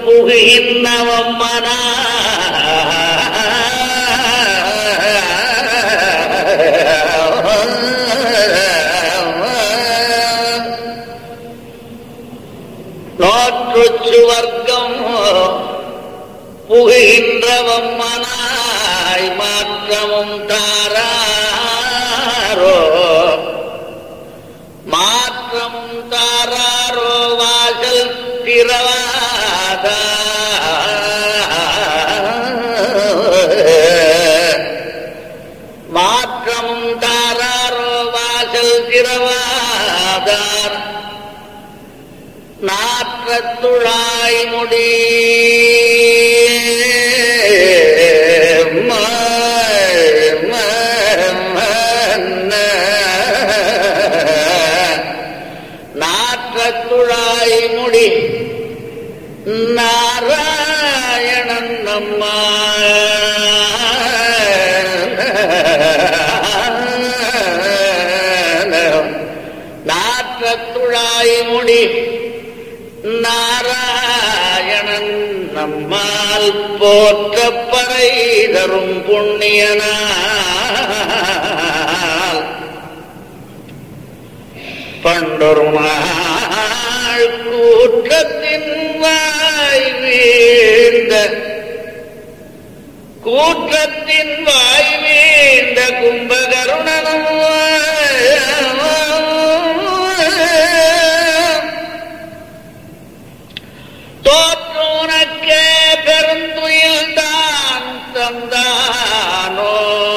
புகுகின்றவம்மனா நோற்று சுவர்க்கம் புகுகின்றவம்மனாய் மாற்றமும் தாராரோ மாற்றமும் தாராரோ வாசல் திறவாத மாற்றமும் தாராரோ வாசல் திறவாதார் நாற்றத்துழாய் முடி நாற்றத்துழாய் முடி நாராயணன் நம்மா நாற்றத்துழாய் முடி நாராயணன் நம்மால் போற்றப்பறை தரும் புண்ணியனால் பண்டொரு நாள் கூற்றத்தின் வாய் வீழ்ந்த கூற்றத்தின் வாய் வீழ்ந்த கும்பகருணனும் தோற்றுனக்கே பெருந்துயில் தான் தந்தானோ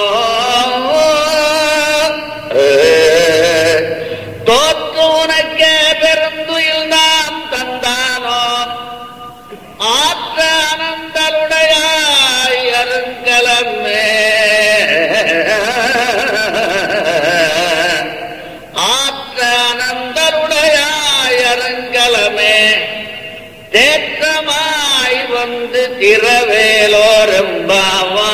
தோற்றுனக்கே பெருந்துயில் நாம் தந்தானோ ஆற்ற அனந்தருடையாய் அருங்கலமே ஆற்ற அனந்தருடையாய் அருங்கலமே தேற்றமாய் வந்து திரவேலோரம்பாவா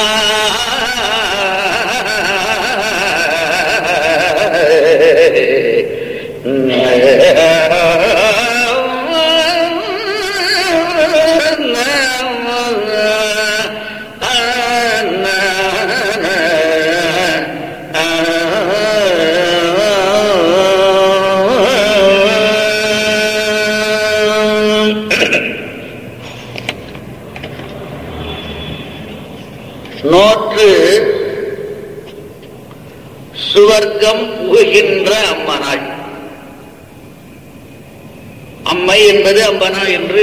நோற்று சுவர்க்கம் புகுகின்ற அம்மனாள் அம்மை என்பது அம்பனா என்று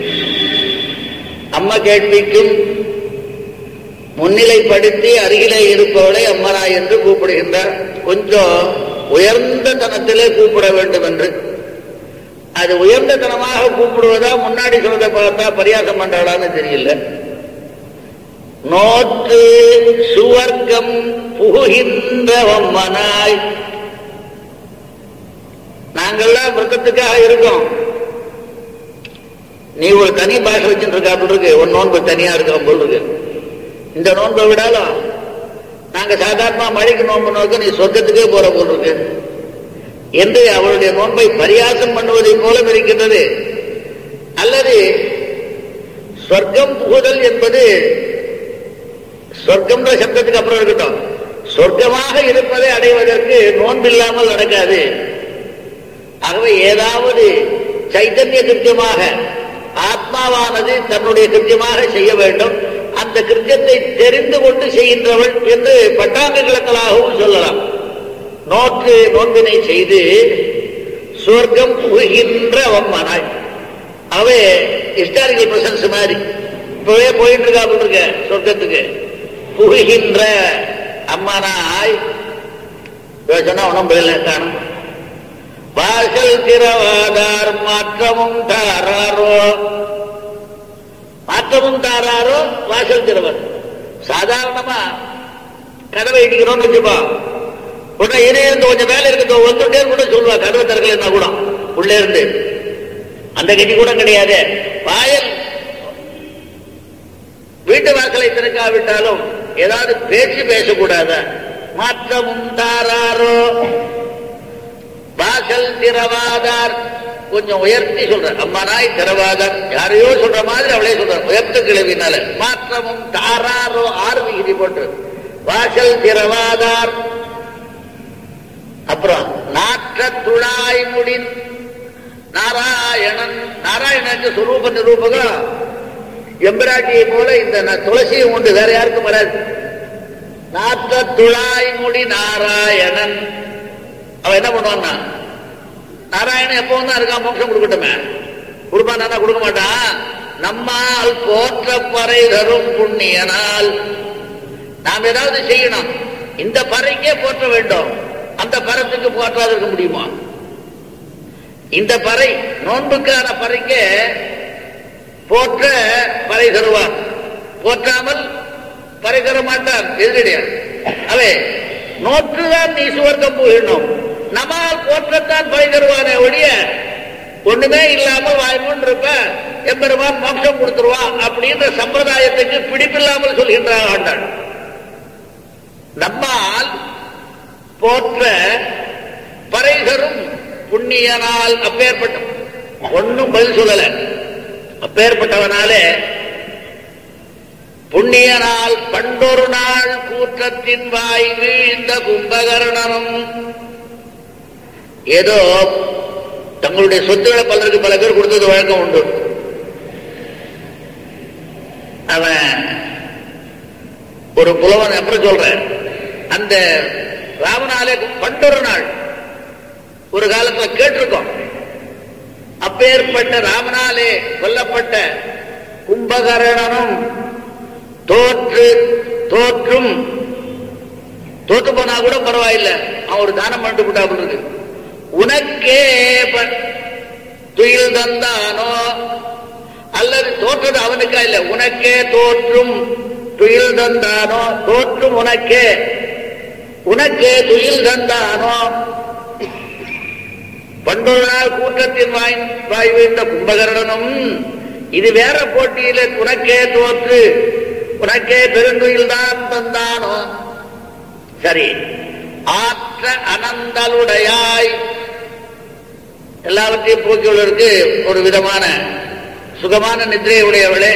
அம்ம கேள்விக்கும் முன்னிலைப்படுத்தி அருகிலே இருப்பவளை அம்மனா என்று கூப்பிடுகின்றார் கொஞ்சம் உயர்ந்த தனத்திலே கூப்பிட வேண்டும் என்று அது உயர்ந்த தனமாக கூப்பிடுவதா முன்னாடி சொல்றதை பார்த்தா பரியாசம் பண்றாளான்னு தெரியல நோற்று சுவர்க்கம் புகுகின்றவம்மனாய் நாங்கள்லாம் விரதத்துக்காக இருக்கோம் நீ ஒரு தனி பாஷை வச்சுட்டு இருக்கா அப்படி இருக்கு ஒரு நோன்பு தனியா இருக்கிற போல் இருக்கு இந்த நோன்பை விடாலும் நாங்க சாதாரணமா மழைக்கு நோன்பு நோக்க நீ சொர்க்கத்துக்கே போற போல் இருக்கு என்று அவளுடைய நோன்பை பரியாசம் பண்ணுவதை போல இருக்கின்றது அல்லது சொர்க்கம் புகுதல் என்பது சொர்க்கம்ன்ற சப்தத்துக்கு அப்புறம் இருக்கட்டும் சொர்க்கமாக இருப்பதை அடைவதற்கு நோன்பில்லாமல் நடக்காது ஆகவே ஏதாவது சைத்தன்ய கிருத்தியமாக ஆத்மாவானது தன்னுடைய கிருத்தியமாக செய்ய வேண்டும் அந்த கிருத்தியத்தை தெரிந்து கொண்டு செய்கின்றவள் என்று பட்டாங்க கிழக்களாகவும் சொல்லலாம் நோற்று நோன்பினை செய்து சுவர்க்கம் புகுகின்ற வம்மனாய் அவே ஹிஸ்டாரிக்கல் பிரசன்ஸ் மாதிரி இப்பவே போயிட்டு இருக்கா அப்படி இருக்க சொர்க்கத்துக்கு புகுகின்ற அம்மனாய் சொன்னா ஒன்றும் பதில் காணும் வாசல் திறவாதார் மாற்றமும் தாராரோ மாற்றமும் தாராரோ வாசல் திறவர் சாதாரணமா கதவை இடிக்கிறோம்னு வச்சுப்பா உடனே இனே இருந்து கொஞ்சம் வேலை இருக்குது வந்துட்டே கூட சொல்லுவா கதவை திறக்கலன்னா கூட உள்ளே இருந்து அந்த கதி கூட கிடையாது வாயல் வீட்டு வாசலை திறக்காவிட்டாலும் ஏதாவது பேச்சு பேசக்கூடாத மாற்றமும் தாராரோ வாசல் திறவாதார் கொஞ்சம் உயர்த்தி சொல்ற அம்மனாய் திரவாதர் யாரையோ சொல்ற மாதிரி அவளே சொல்ற உயர்த்த கிழவினால மாற்றமும் தாராரோ ஆறு விகிதி போட்டு வாசல் திரவாதார் அப்புறம் நாற்ற துழாய் முடின் நாராயணன் நாராயணனுக்கு சுரூப நிரூபகம் எம்பிராட்டியை போல இந்த ந- துளசியும் உண்டு வேற யாருக்கும் வராது நாற்ற துழாய் முடி நாராயணன் அவன் என்ன பண்ணுவான்னா நாராயணன் எப்பவும் தான் இருக்கான் மோட்சம் கொடுக்கட்டுமே கொடுப்பானா கொடுக்க மாட்டான் நம்மால் போற்ற பறை தரும் புண்ணியனால் நாம் ஏதாவது செய்யணும் இந்த பறைக்கே போற்ற வேண்டும் அந்த பரத்துக்கு போற்றாது இருக்க முடியுமா இந்த பறை நோன்புக்கான பறைக்கே போற்ற பறை தருவார் போற்றாமல் பறை தர மாட்டார் எதிரடியார் அவே நோற்றுதான் நீ சுவர்க்கம் போயிடணும் நம்மால் போற்றத்தான் பறை தருவானே ஒழிய ஒண்ணுமே இல்லாம வாய்மூன் இருப்ப எம்பெருமான் மோட்சம் கொடுத்துருவான் அப்படின்ற சம்பிரதாயத்துக்கு பிடிப்பில்லாமல் சொல்கின்றார் ஆண்டாள் நம்மால் போற்ற பறைதரும் புண்ணியனால் அப்பேற்பட்ட ஒன்னும் பதில் சொல்லல அப்பேற்பட்டவனாலே புண்ணியனால் பண்டொரு நாள் கூற்றத்தின் வாய் வீழ்ந்த கும்பகர்ணனும் ஏதோ தங்களுடைய சொத்துக்களை பலருக்கு பல பேர் கொடுத்தது வழக்கம் உண்டு அவன் ஒரு புலவன் அப்புறம் சொல்றேன் அந்த ராமனாலே பண்டொரு நாள் ஒரு காலத்துல கேட்டிருக்கோம் அப்பேற்பட்ட ராமனாலே கொல்லப்பட்ட கும்பகரணனும் தோற்று தோற்றும் தோத்து போனா கூட பரவாயில்லை அவன் ஒரு தானம் பண்ணிட்டு விட்டாப்புல இருக்கு உனக்கே ப- துயில் தந்தானோ அல்லது தோற்றது அவனுக்கா இல்ல உனக்கே தோற்றும் துயில் தந்தானோ தோற்றும் உனக்கே உனக்கே துயில் தந்தானோ பண்டொரு நாள் கூட்டத்தின் வாய் வாய் வீழ்ந்த கும்பகரணனும் இது வேற போட்டியில உனக்கே தோற்று உனக்கே பெருந்துயில் தான் தந்தானோ சரி ஆற்ற அனந்தலுடையாய் எல்லாவற்றையும் போக்கியுள்ளதற்கு ஒரு விதமான சுகமான நிதிரை உடையவளே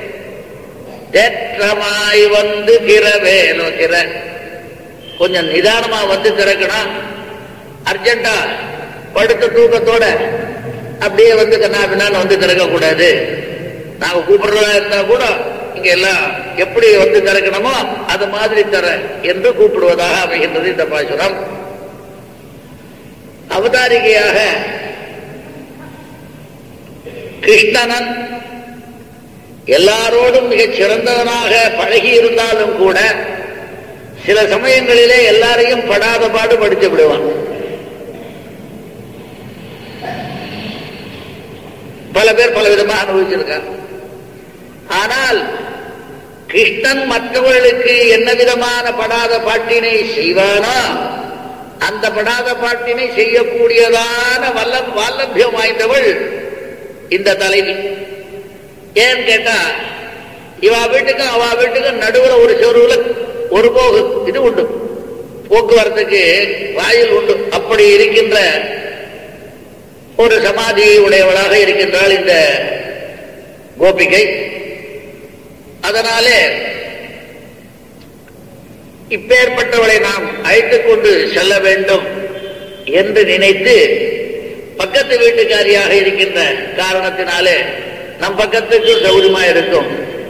தேற்றமாய் வந்து திறவேனோ திற கொஞ்சம் நிதானமா வந்து திறக்கணும் அர்ஜென்டா படுத்த தூக்கத்தோட அப்படியே வந்து கண்ணா பின்னான்னு வந்து திறக்க கூடாது நாங்க கூப்பிடுறதா இருந்தா கூட இங்க எல்லாம் எப்படி வந்து திறக்கணுமோ அது மாதிரி தர என்று கூப்பிடுவதாக அமைகின்றது இந்த பாசுரம் அவதாரிகையாக கிருஷ்ணனன் எல்லாரோடும் மிகச் சிறந்தவனாக பழகி இருந்தாலும் கூட சில சமயங்களிலே எல்லாரையும் படாத பாடு படித்து விடுவான் பல பேர் பல விதமா அனுபவிச்சிருக்காங்க ஆனால் கிருஷ்ணன் மற்றவர்களுக்கு என்ன விதமான படாத பாட்டினை செய்வானோ அந்த படாத பாட்டினை செய்யக்கூடியதான வல்ல வால்லபியம் வாய்ந்தவள் இந்த தலைவி ஏன்னு கேட்டா இவா வீட்டுக்கும் அவ வீட்டுக்கும் நடுவுல ஒரு செருவுல ஒரு போகு இது உண்டு போக்குவரத்துக்கு வாயில் உண்டு அப்படி இருக்கின்ற ஒரு சமாதி உடையவளாக இருக்கின்றாள் இந்த கோபிகை அதனாலே இப்பேற்பட்டவளை நாம் அழைத்துக் கொண்டு செல்ல வேண்டும் என்று நினைத்து பக்கத்து வீட்டுக்காரியாக இருக்கின்ற காரணத்தினாலே நம் பக்கத்துக்கு சௌரியமா இருக்கும்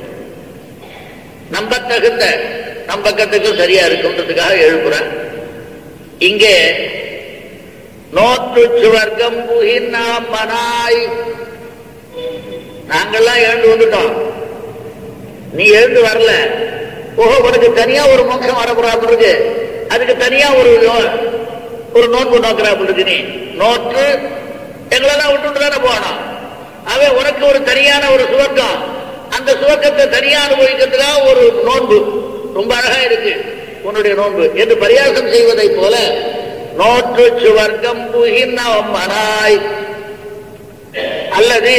நம்ப தகுந்த நம் பக்கத்துக்கு சரியா இருக்கும்ன்றதுக்காக எழுப்புறேன் இங்கே நோற்று சுவர்க்கம் புகின்னாம் மனாய் நாங்கெல்லாம் எழுந்து வந்துட்டோம் நீ எழுந்து வரல ஓஹோ உனக்கு தனியா ஒரு மோட்சம் வரப்போறாப்பு இருக்கு அதுக்கு தனியா ஒரு நோ- ஒரு நோன்பு நோக்கிறாப்பு இருக்கு நீ நோற்று எங்களெல்லாம் விட்டுட்டு தானே போகணும் அவன் உனக்கு ஒரு தனியான ஒரு சுவர்க்கம் அந்த சுவர்க்கத்தை தனியா அனுபவிக்கிறதுக்காக ஒரு நோன்பு ரொம்ப அழகா இருக்கு உன்னுடைய நோன்பு என்று பரியாசம் செய்வதை போல நோற்று சுவர்க்கம் புகின்ன மனாய் அல்லது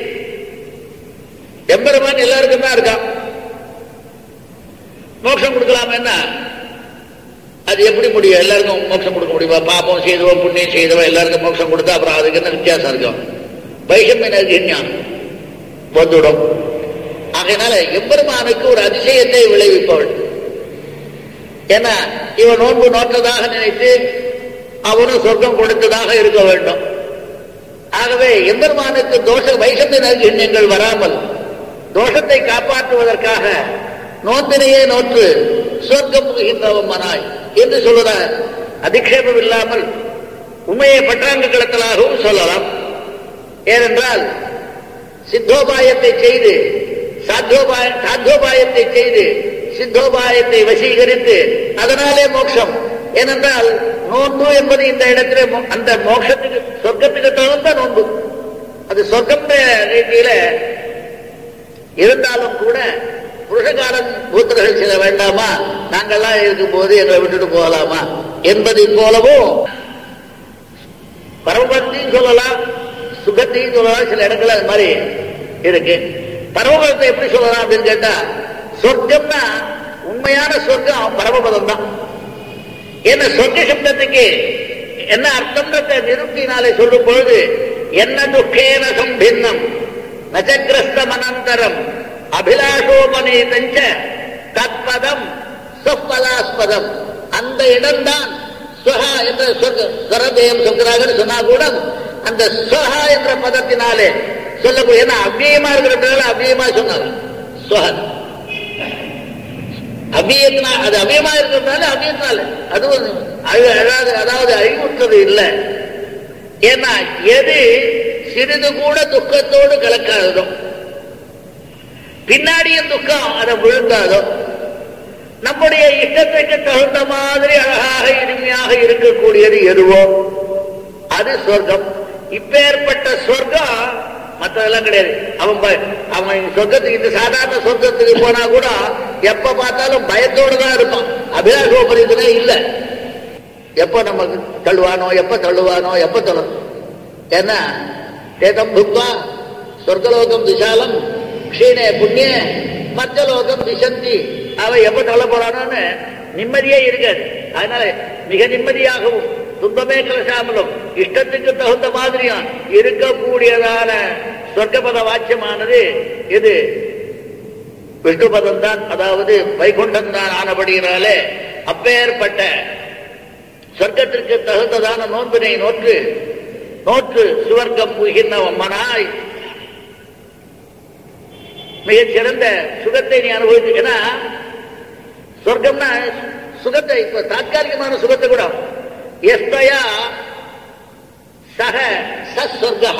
எம்பெருமான் எல்லாருக்கும் தான் இருக்கான் மோட்சம் கொடுக்கலாம் என்ன அது எப்படி முடியும் எல்லாருக்கும் மோட்சம் கொடுக்க முடியுமா பாப்பம் செய்தவன் புண்ணியம் செய்தவன் எல்லாருக்கும் மோட்சம் கொடுத்தா அப்புறம் அதுக்கு என்ன வித்தியாசம் இருக்கும் வைஷமிய நைர்கண்யம் வந்துடும் ஆகையினால எம்பெருமானுக்கு ஒரு அதிசயத்தை விளைவிப்பவள் ஏன்னா இவன் நோன்பு நோற்றதாக நினைத்து அவனும் சொர்க்கம் கொடுத்ததாக இருக்க வேண்டும் ஆகவே எம்பெருமானுக்கு தோஷ வைஷமிய நைர்கண்யங்கள் வராமல் தோஷத்தை காப்பாற்றுவதற்காக நோன்பினையே நோற்று சொர்க்கம் புகின்றவன் மனாய் என்று சொல்லுறார் அதிக்ஷேபம் இல்லாமல் உண்மையை பற்றாங்கு கிளத்தலாகவும் சொல்லலாம் ஏனென்றால் சித்தோபாயத்தை செய்து சாத்தோபாய சாத்தோபாயத்தை செய்து சித்தோபாயத்தை வசீகரித்து அதனாலே மோட்சம் ஏனென்றால் நோன்பு என்பது இந்த இடத்திலே மோ- அந்த மோட்சத்துக்கு சொர்க்கத்துக்கு தகுந்த நோன்பு அது சொர்க்கம் ரீதியில இருந்தாலும் கூட புருஷகாரன் பூத்திரர்கள் செய்ய வேண்டாமா நாங்கள்லாம் இருக்கும் போது எங்களை விட்டுட்டு போகலாமா என்பதை போலவும் பரமபதத்தையும் சொல்லலாம் சுகத்தையும் சொல்லலாம் சில இடங்கள்ல அது மாதிரி இருக்கு பரமபதத்தை எப்படி சொல்லலாம் அப்படின்னு கேட்டா சொர்க்கம்னா உண்மையான சொர்க்கம் பரமபதம் தான் ஏன்னா சொர்க்க சப்தத்துக்கு என்ன அர்த்தம்ன்றத நிருப்தினாலே சொல்லும் பொழுது என்ன துக்கேன சம்பின்னம் நச்சக்கிரஸ்தம் அனந்தரம் அபிலாஷோபநீதஞ்ச தத்பதம் சொப்பலாஸ்பதம் அந்த இடம்தான் ஸ்வஹா என்ற சொர்க்க ஸ்வரதேயம் சொல்கிறார்கள் சொன்னா கூட அந்த ஸ்வஹா என்ற பதத்தினாலே சொல்லக்கூடிய ஏன்னா அவ்வியமா இருக்கிறதுனால அவ்வியமா சொன்னாங்க ஸ்வஹன் அவ்வியத்தினா அது அவ்வியமா இருக்கிறதுனால அவ்வியத்தினால அது ஒரு அழ- அழாது அதாவது அழிவுற்றது இல்லை ஏன்னா எது சிறிது கூட துக்கத்தோடு கலக்காததோ பின்னாடியும் துக்கம் அதை விழுந்தாதோ நம்முடைய இஷ்டத்துக்கு தகுந்த மாதிரி அழகாக இனிமையாக இருக்கக்கூடியது எதுவோ அது சொர்க்கம் இப்பேற்பட்ட சொர்க்கம் மற்றதெல்லாம் கிடையாது அவன் ப- அவன் சொர்க்கத்துக்கு இந்த சாதாரண சொர்க்கத்துக்கு போனா கூட எப்ப பார்த்தாலும் பயத்தோடு தான் இருப்பான் அபிலாஷோபரிதமே இல்லை எப்ப நமக்கு தள்ளுவானோ எப்ப தள்ளுவானோ எப்ப தள்ளு ஏன்னா தேதம் புக்வா சொர்க்கலோகம் விஷாலம் க்ஷீணே புண்ணிய மத்தியலோகம் திசந்தி அவன் எப்ப தள்ள போறானோன்னு நிம்மதியே இருக்காது அதனால மிக நிம்மதியாகவும் துன்பமே கலசாமலும் இஷ்டத்துக்கு தகுந்த மாதிரியும் இருக்கக்கூடியதான சொர்க்கபத வாக்கியமானது இது விஷ்ணுபதம் தான் அதாவது வைகுண்டம் தான் ஆனபடியினாலே அப்பேற்பட்ட சொர்க்கத்திற்கு தகுந்ததான நோன்பினை நோற்று நோற்று சுவர்க்கம் புகின்ற மனாய் மிகச் சிறந்த சுகத்தை நீ அனுபவிச்சு ஏன்னா சொர்க்கம்னா சுகத்தை இப்ப தாத்காலிகமான சுகத்தை கூட எஸ்தயா சக சஸ்வர்கா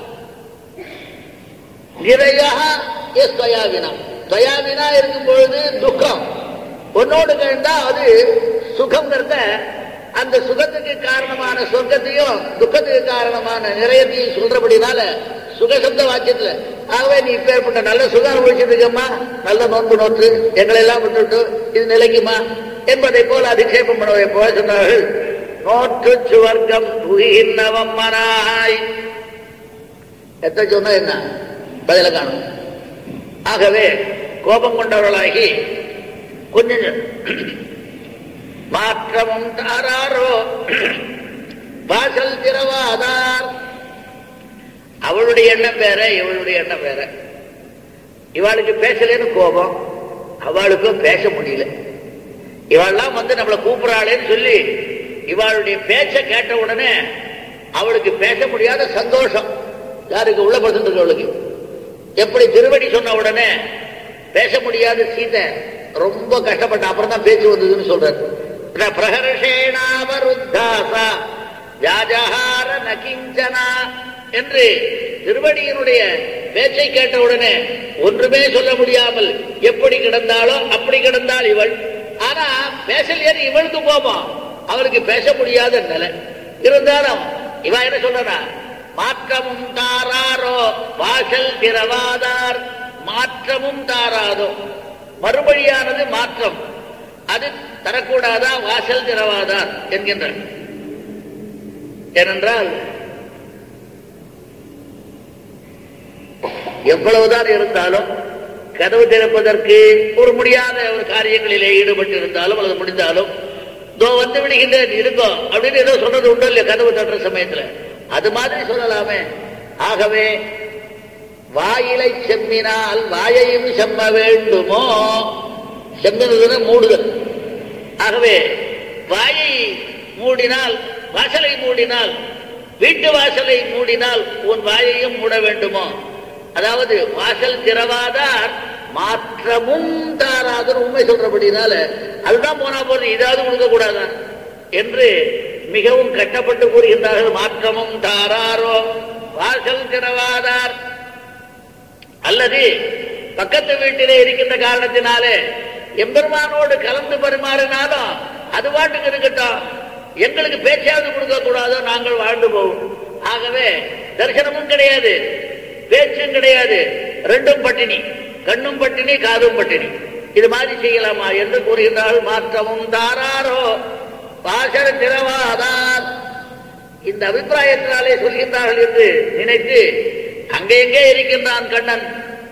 நிறையா எஸ் தயாவினா தயாவினா இருக்கும் பொழுது துக்கம் உன்னோடு கழிந்தா அது சுகம்ங்கிறத அந்த சுகத்துக்கு காரணமான சொர்க்கத்தையும் துக்கத்துக்கு காரணமான நிறையத்தையும் சொல்றபடினால சுகசப்த வாக்கியத்துல ஆகவே நீ இப்பேற்பட்ட நல்ல சுகம் அனுபவிச்சிருக்கம்மா நல்ல நோன்பு நோற்று எங்களை எல்லாம் விட்டுட்டு இது நிலைக்குமா என்பதை போல அதிக்ஷேபம் பண்ணுவதை போல சொன்னார்கள் நோற்று சுவர்க்கம் புகின்னவம் மனாய் எத்த சொன்னா என்ன பதில காணும் ஆகவே கோபம் கொண்டவர்களாகி கொஞ்சம் மாற்றமும் தாராரோ வாசல் திறவாதார் அவளுடைய எண்ணம் வேற இவளுடைய எண்ணம் வேற இவாளுக்கு பேசலன்னு கோபம் அவளுக்கும் பேச முடியல இவாள்லாம் வந்து நம்மளை கூப்பிடுறாளேன்னு சொல்லி இவாளுடைய பேச்ச கேட்ட உடனே அவளுக்கு பேச முடியாத சந்தோஷம் யாருக்கு உள்ள படுத்துட்டு எப்படி திருவடி சொன்ன உடனே பேச முடியாத சீதை ரொம்ப கஷ்டப்பட்ட அப்புறம் தான் பேச்சு வந்ததுன்னு சொல்றாரு பிர- பிரஹர்ஷேணாவருத்தாசா வியாஜஹார நகிஞ்சனா என்று திருவடியினுடைய பேச்சை கேட்ட உடனே ஒன்றுமே சொல்ல முடியாமல் எப்படி கிடந்தாலோ அப்படி கிடந்தாள் இவள் ஆனா பேசலையே இவளுக்கு கோபம் அவளுக்கு பேச முடியாத நிலை இருந்தாலும் இவ என்ன சொல்றா மாற்றமும் தாராரோ வாசல் திறவாதார் மாற்றமும் தாராதோ மறுபடியானது மாற்றம் அது தரக்கூடாதா வாசல் திறவாதார் என்கின்ற ஏனென்றால் எவ்வளவுதான் இருந்தாலும் கதவு திறப்பதற்கு ஒரு முடியாத ஒரு காரியங்களிலே ஈடுபட்டு இருந்தாலும் அல்லது முடிந்தாலும் தோ வந்து விடுகின்றேன் இருக்கோ அப்படின்னு ஏதோ சொன்னது உண்டோ இல்லையா கதவு தட்டுற சமயத்துல அது மாதிரி சொல்லலாமே ஆகவே வாயிலை செம்மினால் வாயையும் செம்ம வேண்டுமோ செம்மினதுன்னு மூடுதல் ஆகவே வாயை மூடினால் வாசலை மூடினால் வீட்டு வாசலை மூடினால் உன் வாயையும் மூட வேண்டுமோ அதாவது வாசல் திறவாதார் மாற்றமும் தாராதுன்னு உண்மை சொல்றபடினால அதுதான் போனா போது இதாவது கொடுக்க கூடாதான் என்று மிகவும் கட்டப்பட்டு கூறுகின்றார்கள் மாற்றமும் தாராரோ வாசல் திறவாதார் அல்லது பக்கத்து வீட்டிலே இருக்கின்ற காரணத்தினாலே எம்பெருமானோடு கலந்து பரிமாறினாலும் அது பாட்டுக்கு இருக்கட்டும் எங்களுக்கு பேச்சாவது கொடுக்க கூடாதோ நாங்கள் வாழ்ந்து போவோம் ஆகவே தரிசனமும் கிடையாது பேச்சும் கிடையாது ரெண்டும் பட்டினி கண்ணும் பட்டினி காதும் பட்டினி இது மாதிரி செய்யலாமா என்று கூறுகின்றார்கள் மாற்றமும் தாராரோ வாசல் திறவாதார் இந்த அபிப்பிராயத்தினாலே சொல்கின்றார்கள் என்று நினைத்து அங்கே எங்கே இருக்கின்றான் கண்ணன்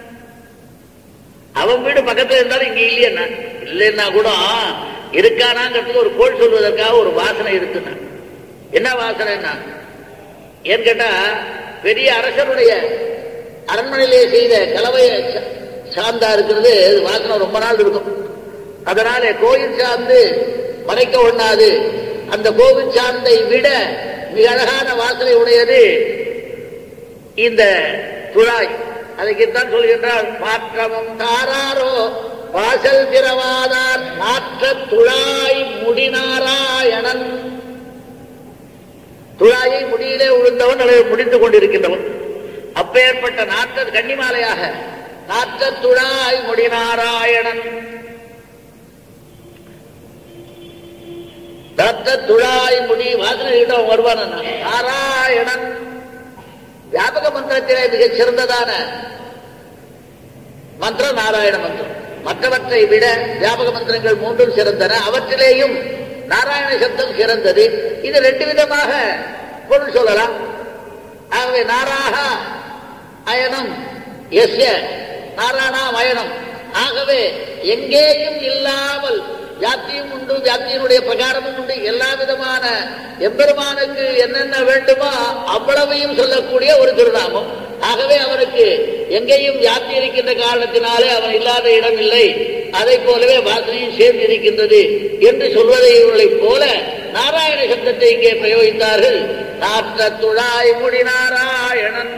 அவன் வீடு பக்கத்துல இருந்தாலும் இங்க இல்லையா இல்லைன்னா கூட இருக்கானாங்கிறதுக்கு ஒரு கோல் சொல்வதற்காக ஒரு வாசனை இருக்குன்னா என்ன வாசனைன்னா ஏன்னு கேட்டா பெரிய அரசனுடைய அரண்மனையிலே செய்த கலவைய சா- சாந்தா இருக்கிறது அது வாசனை ரொம்ப நாள் இருக்கும் அதனால கோயில் சார்ந்து மறைக்க ஒண்ணாது அந்த கோவில் சாந்தை விட மிக அழகான வாசனை உடையது இந்த துழாய் அதுக்குத்தான் சொல்கின்றார் மாற்றமும் தாராரோ வாசல் திறவாதார் மாற்ற துழாய் முடிநாராயணன் துழாயை முடியிலே உழுந்தவன் அல்லது முடிந்து கொண்டிருக்கின்றவன் அப்பேற்பட்ட நாற்ற கன்னிமாலையாக நாற்ற துழாய் முடிநாராயணன் தத்த துழாய் முடி வாசனை கிட்ட வருவான் நாராயணன் வியாபக மந்திரத்திலே மிகச் சிறந்ததான மந்திரம் நாராயண மந்திரம் மற்றவற்றை விட வியாபக மந்திரங்கள் மூன்றும் சிறந்தன அவற்றிலேயும் நாராயண சப்தம் சிறந்தது இது ரெண்டு விதமாக பொருள் சொல்லலாம் ஆகவே நாராக அயனம் எஸ்ய நாராயணா அயனம் ஆகவே எங்கேயும் இல்லாமல் வியாப்தியும் உண்டு வியாப்தியினுடைய பிரகாரமும் உண்டு எல்லா விதமான எம்பெருமானுக்கு என்னென்ன வேண்டுமோ அவ்வளவையும் சொல்லக்கூடிய ஒரு திருநாமம் ஆகவே அவனுக்கு எங்கேயும் வியாப்தி இருக்கின்ற காரணத்தினாலே அவன் இல்லாத இடம் இல்லை அதை போலவே வாசனையும் சேர்ந்து இருக்கின்றது என்று சொல்வதைப் போல நாராயண சப்தத்தை இங்கே பிரயோகித்தார்கள் நாற்ற துழாய் முடி நாராயணன்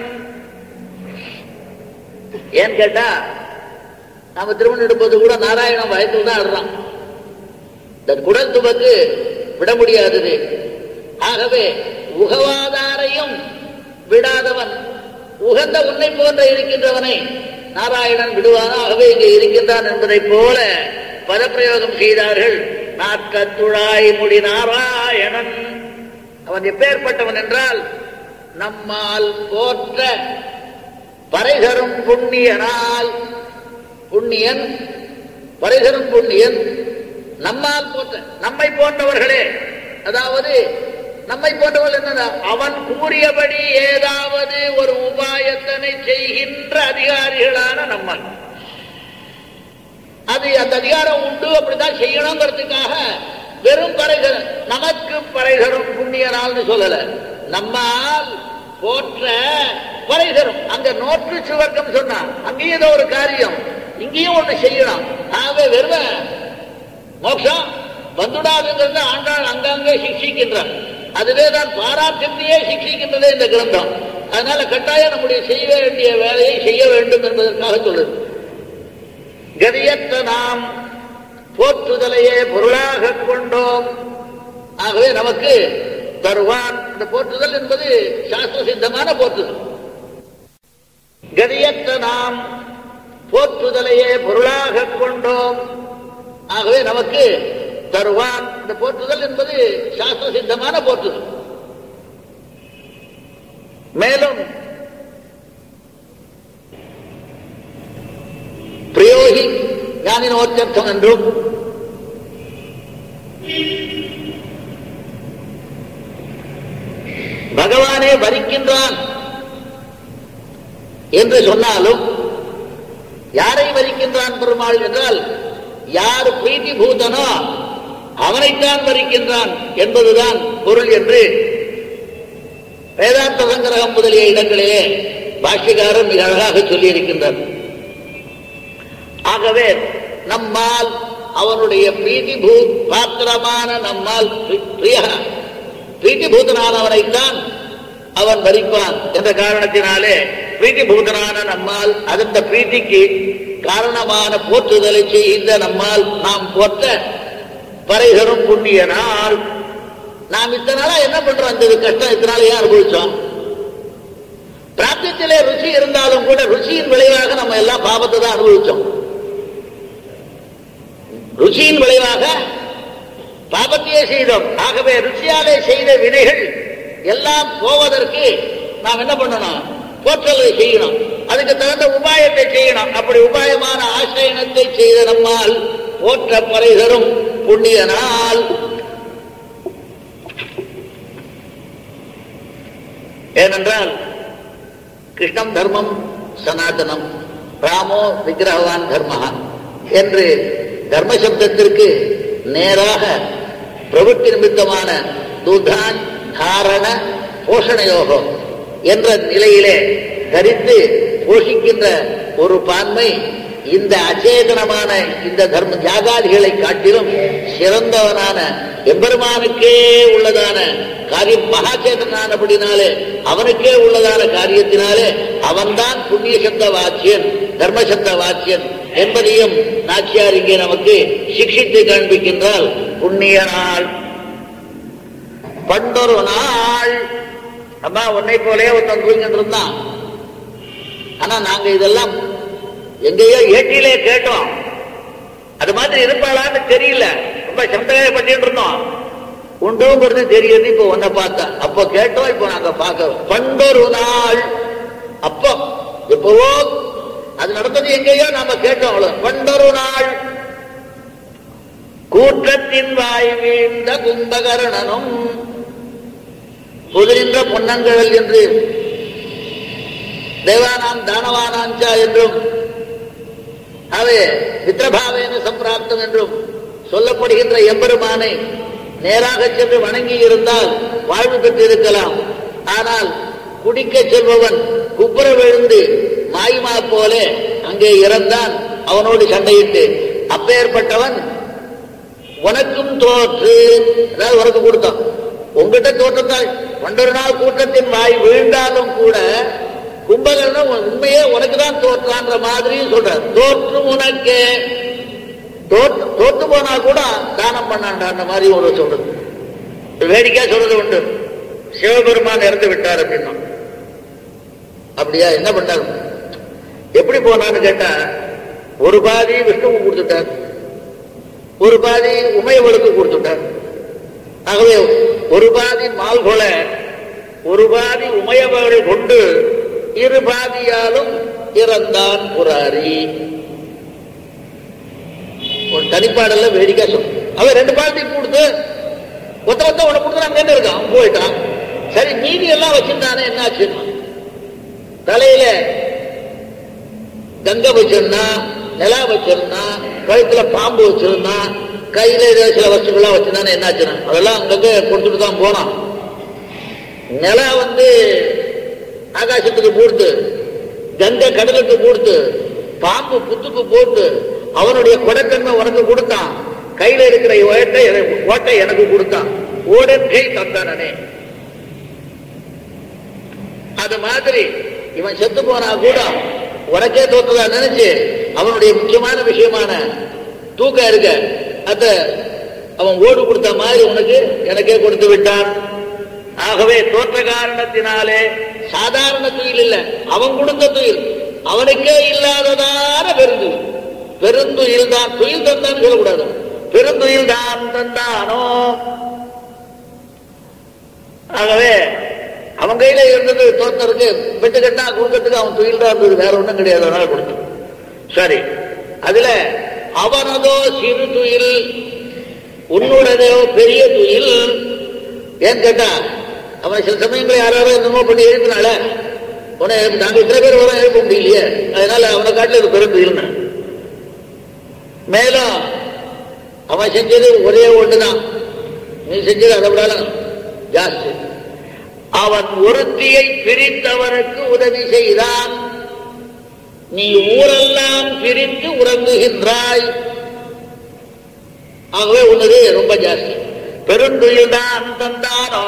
ஏன்னு கேட்டா நாம திருமணம் எடுப்பது கூட நாராயணன் வயத்தில் தான் ஆடுறான் இந்த குடல் துவக்கு விட முடியாதது ஆகவே உகவாதாரையும் விடாதவன் உகந்த உன்னை போன்ற இருக்கின்றவனை நாராயணன் விடுவானா ஆகவே இங்கே இருக்கின்றான் என்பதைப் போல பதப்பிரயோகம் செய்தார்கள் நாற்கத்துழாய் முடி நாராயணன் அவன் எப்பேற்பட்டவன் என்றால் நம்மால் போற்ற பறைதரும் புண்ணியனால் புண்ணியன் பறைதரும் புண்ணியன் நம்மால் போற்ற நம்மை போன்றவர்களே அதாவது நம்மை போன்றவர்கள் என்ன அவன் கூறியபடி ஏதாவது ஒரு உபாயத்தனை செய்கின்ற அதிகாரிகளான நம்மால் அது அந்த அதிகாரம் உண்டு அப்படிதான் செய்யணுங்கிறதுக்காக வெறும் பறைதரும் நமக்கு பறைதரும் புண்ணியனால்னு சொல்லல நம்மால் போற்ற பறைதரும் அங்க நோற்று சுவர்க்கம் சொன்னா அங்கேயும் ஏதோ ஒரு காரியம் இங்கேயும் ஒண்ணு செய்யணும் ஆகவே வெறும் மோட்சம் வந்துடாதுங்கிறத ஆண்டாள் அங்கங்கே சிக்ஷிக்கின்றார் அதுவே தான் பாராட்டியே சிக்ஷிக்கின்றதே இந்த கிரந்தம் அதனால கட்டாயம் நம்முடைய செய்ய வேண்டிய வேலையை செய்ய வேண்டும் என்பதற்காக சொல்லுது கதியற்ற நாம் போற்றுதலையே பொருளாக கொண்டோம் ஆகவே நமக்கு தருவான் இந்த போற்றுதல் என்பது சாஸ்திர சித்தமான போற்றுதல் கதியற்ற நாம் போற்றுதலையே பொருளாக கொண்டோம் ஆகவே நமக்கு தருவான் இந்த போற்றுதல் என்பது சாஸ்திர சித்தமான போற்றுதல் மேலும் பிரயோகி ஞானினோச்சர்த்தம் என்றும் பகவானே வரிக்கின்றான் என்று சொன்னாலும் யாரை வரிக்கின்றான் பெருமாள் என்றால் யார் பிரீத்தி பூதனோ அவனைத்தான் மறிக்கின்றான் என்பதுதான் பொருள் என்று வேதாந்த சங்கிரகம் முதலிய இடங்களிலே பாஷ்யக்காரர் மிக அழகாக சொல்லியிருக்கின்றார் ஆகவே நம்மால் அவனுடைய பிரீதிபூ பாத்திரமான நம்மால் பிரிய பிரீதிபூதனானவனைத்தான் அவன் மறிப்பான் என்ற காரணத்தினாலே பிரீதிபூதனான நம்மால் அந்த பிரீத்திக்கு காரணமான போற்றுதலை செய்கின்ற நம்மால் நாம் போற்ற பறைதரும் புண்ணிய நாள் நாம் இத்தனை நாளா என்ன பண்றோம் இந்த கஷ்டம் இத்தனை நாள் ஏன் அனுபவிச்சோம் பிராப்தியத்திலே ருச்சி இருந்தாலும் கூட ருச்சியின் விளைவாக நம்ம எல்லாம் பாவத்தை தான் அனுபவிச்சோம் ருச்சியின் விளைவாக பாபத்தையே செய்தோம் ஆகவே ருச்சியாலே செய்த வினைகள் எல்லாம் போவதற்கு நாம் என்ன பண்ணணும் போற்றலை செய்யணும் அதுக்கு தகுந்த உபாயத்தை செய்யணும் அப்படி உபாயமான ஆசிரியனத்தை செய்த நம்மால் போற்ற பறை தரும் புண்ணிய நாள் ஏனென்றால் கிருஷ்ணம் தர்மம் சனாதனம் ராமோ விக்கிரகவான் தர்மஹா என்று தர்ம சப்தத்திற்கு நேராக பிரவೃತ್ತಿ நிமித்தமான துதான் தாரண போஷணயோகம் என்ற நிலையிலே தரித்து போஷிக்கின்ற ஒரு பான்மை இந்த அச்சேதனமான இந்த தர்ம ஜாகாதிகளை காட்டிலும் சிறந்தவனான எம்பெருமானுக்கே உள்ளதான காரியம் மகாச்சேதனானபடினாலே அவனுக்கே உள்ளதான காரியத்தினாலே அவன்தான் புண்ணிய சப்த வாச்சியன் தர்ம சப்த வாச்சியன் என்பதையும் நாச்சியார் இங்கே நமக்கு சிக்ஷித்து காண்பிக்கின்றால் புண்ணிய நாள் பண்டொரு நாள் அம்மா உன்னை போலே ஒருத்தன் தூங்கிட்டு இருந்தான் ஆனா நாங்க இதெல்லாம் எங்கேயோ ஏட்டிலே கேட்டோம் அது மாதிரி இருப்பாளான்னு தெரியல ரொம்ப சந்தேகப்பட்டு இருந்தோம் உண்டுங்கிறது தெரியுது இப்போ உன்னை பார்த்தா அப்போ கேட்டோம் இப்போ நாங்க பார்க்க பண்டொரு நாள் அப்போ எப்பவோ அது நடந்தது எங்கேயோ நாம கேட்டோம் அவ்வளவு பண்டொரு நாள் கூற்றத்தின் வாய் வீழ்ந்த கும்பகரணனும் புதிரின்ற பொன்னங்கழல் என்று தேவானாம் தானவானாஞ்சா என்றும் அவை மித்திரபாவேன சம்பிராப்தம் என்றும் சொல்லப்படுகின்ற எம்பெருமானை நேராக சென்று வணங்கி இருந்தால் வாழ்வு பெற்றிருக்கலாம் ஆனால் குடிக்க செல்பவன் குப்புற விழுந்து மாய்மா போல அங்கே இறந்தான் அவனோடு சண்டையிட்டு அப்பேற்பட்டவன் உனக்கும் தோற்று அதாவது உனக்கு கொடுத்தான் உங்ககிட்ட தோற்றத்தால் ஒன்றொரு நாள் கூட்டத்தின் வாய் விழுந்தாலும் கூட கும்பகர்ணம் உண்மையே உனக்கு தான் தோற்றான்ற மாதிரியும் சொல்றார் தோற்று உனக்கே தோற்று தோத்து போனா கூட தானம் பண்ணாண்டா அந்த மாதிரி ஒரு சொல்றது வேடிக்கையா சொல்றது உண்டு சிவபெருமான் இறந்து விட்டார் அப்படின்னா அப்படியா என்ன பண்ணார் எப்படி போனான்னு கேட்டா ஒரு பாதி விஷ்ணுவுக்கு கொடுத்துட்டார் ஒரு பாதி உமையவளுக்கு கொடுத்துட்டார் ஆகவே ஒரு பாதி மால்கொல ஒரு பாதி உமையவளை கொண்டு இரு பாதியாலும் இறந்தான் புராரி ஒரு தனிப்பாடல்ல வேடிக்கை சொல்லும் அவன் ரெண்டு பாதி கொடுத்து ஒத்த ஒத்த உன கொடுத்து அங்க இருக்கான் அவன் போயிட்டான் சரி மீதி எல்லாம் வச்சிருந்தானே என்ன ஆச்சுன்னா தலையில கங்கை வச்சிருந்தான் நிலா வச்சிருந்தான் கழுத்துல பாம்பு வச்சிருந்தான் கையில ஏதோ சில வஸ்துக்கள்லாம் வச்சிருந்தானே என்னாச்சுன்னா அதெல்லாம் அங்கங்க கொடுத்துட்டு தான் போனான் நிலா வந்து ஆகாசத்துக்கு போடுத்து கங்கை கடலுக்கு போடுத்து பாம்பு புத்துக்கு போட்டு அவனுடைய கொடைத்தன்மை உனக்கு கொடுத்தான் கையில இருக்கிற ஓட்டை எனக்கு- ஓட்டை எனக்கு கொடுத்தான் ஓடற்கை தந்தானே அது மாதிரி இவன் செத்து போனா கூட உனக்கே தோற்றதா நினைச்சு அவனுடைய முக்கியமான விஷயமான தூக்கம் இருக்க அத அவன் ஓடு கொடுத்த மாதிரி உனக்கு எனக்கே கொடுத்து விட்டான் ஆகவே தோற்ற காரணத்தினாலே சாதாரண துயில் இல்ல அவன் கொடுத்த துயில் அவனுக்கே இல்லாததான பெருந்துயில் பெருந்துயில் தான் துயில் தந்தான் சொல்லக்கூடாது பெருந்துயில் தான் தந்தானோ ஆகவே அவன் கையில இருந்தது தோத்தருக்கு வெட்டு கட்டா கொடுக்கறதுக்கு அவன் துயில் தான் இருந்தது வேற ஒண்ணும் கிடையாது அதனால கொடுத்தான் சரி அதுல அவனதோ சிறு துயில் உன்னுடையதோ பெரிய துயில் ஏன் கேட்டா அவன் சில சமயங்களை யாராவது என்னமோ பண்ணி எழுப்பினால உன்னை நாங்க இத்தனை பேர் வர எழுப்ப முடியலையே அதனால அவனை காட்டில இது பெரும் துயில்னு மேலும் அவன் செஞ்சது ஒரே ஒண்ணுதான் நீ செஞ்சது அதை விட ஜாஸ்தி அவன் ஒருத்தியை பிரித்தவனுக்கு உதவி செய்தான் நீ ஊரெல்லாம் பிரித்து உறங்குகின்றாய் ஆகவே உன்னது ரொம்ப ஜாஸ்தி பெருந்துயில்தான் தந்தானோ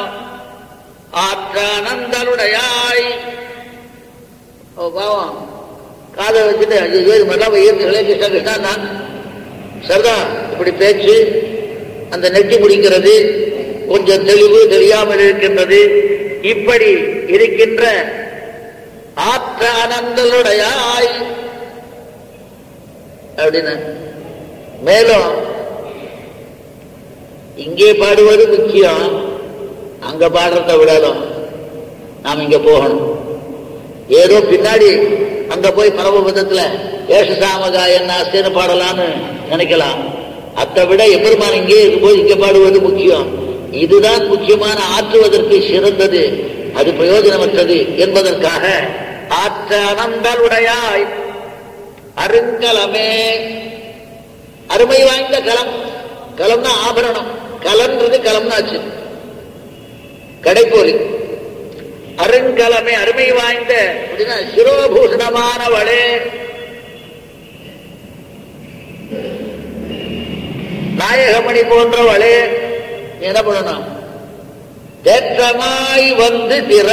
ஆற்றானந்தருடையாய் ஓ பாவம் காதை வச்சுட்டு ஐயோ இது மாதிரிலாம் உயிர்களே கிருஷ்ணா கிருஷ்ணா நான் சரிதான் இப்படி பேச்சு அந்த நெட்டி முடிக்கிறது கொஞ்சம் தெளிவு தெரியாமல் இருக்கின்றது இப்படி இருக்கின்ற ஆற்ற அனந்தலுடையாய் அப்படின்னு மேலும் இங்கே பாடுவது முக்கியம் அங்க பாடுறத விடலும் நாம் இங்க போகணும் ஏதோ பின்னாடி அங்க போய் பரமபதத்துல ஏஷசாமகா என்ன அஸ்தின்னு பாடலாம்னு நினைக்கலாம் அதை விட எம்பெருமான் இங்கே இருக்கும்போது இங்க பாடுவது முக்கியம் இதுதான் முக்கியமான ஆற்றுவதற்கு சிறந்தது அது பிரயோஜனமற்றது என்பதற்காக ஆற்ற அனந்தலுடையாய் அருங்கலமே அருமை வாய்ந்த கலம் கலம்னா ஆபரணம் கலன்றது கலம்னாச்சு கடைப்போலி அருங்கலமே அருமை வாய்ந்த அப்படின்னா சிரோபூஷணமானவளே நாயகமணி போன்றவளே நீ என்ன பண்ணணும் தேற்றமாய் வந்து திற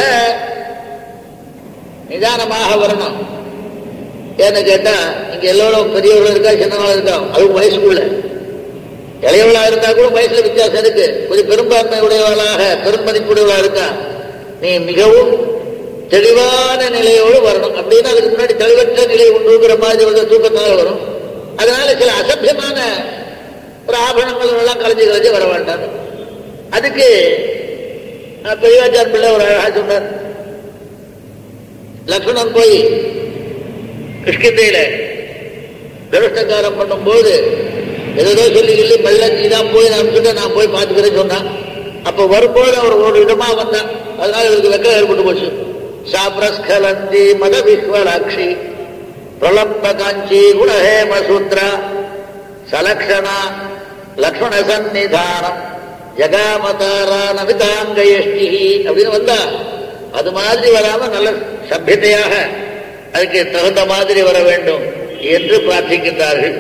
நிதானமாக வரணும் ஏன்னு கேட்டா இங்க எல்லோரும் பெரியவர்கள் இருக்கா சின்னவங்களும் இருக்கா அதுவும் வயசுக்குள்ள இளையவளா இருந்தா கூட வயசுல வித்தியாசம் இருக்கு கொஞ்சம் பெரும்பான்மை உடையவளாக பெருமதிப்புடையவளா இருக்கா நீ மிகவும் தெளிவான நிலையோடு வரணும் அப்படின்னா அதுக்கு முன்னாடி தெளிவற்ற நிலை உண்டுங்கிற மாதிரி வந்து தூக்கத்தால வரும் அதனால சில அசபியமான ஒரு ஆபரணங்கள் எல்லாம் கலைஞ்சு கலைஞ்சு வர வேண்டாம் அதுக்கு அஹ், பெரியவாச்சார் பிள்ளை ஒரு அழகா சொன்னார் லக்ஷ்மணன் போய் கிருஷ்ணத்தையில கருஷ்டக்காரம் பண்ணும்போது ஏதோ சொல்லி சொல்லி மெல்ல நீ தான் போய் நான் அனுப்பிச்சுட்டு நான் போய் பார்த்துக்கிறேன்னு சொன்னான் அப்போ வரும்போது அவர் ஒரு விதமா வந்தான் அதனால இவருக்கு வெக்கம் ஏற்பட்டு போச்சு சாப்ரஸ்கலந்தி மத விஸ்வராட்சி பிரலம்ப காஞ்சி குணஹேம சூத்ரா சலக்ஷணா லக்ஷ்மண சந்நிதானம் ஜகாமதாரா நவிதாங்கயஷ்டி அப்படின்னு வந்தா அது மாதிரி வராம நல்ல சபியத்தையாக அதுக்கு தகுந்த மாதிரி வர வேண்டும் என்று பிரார்த்திக்கின்றார்கள்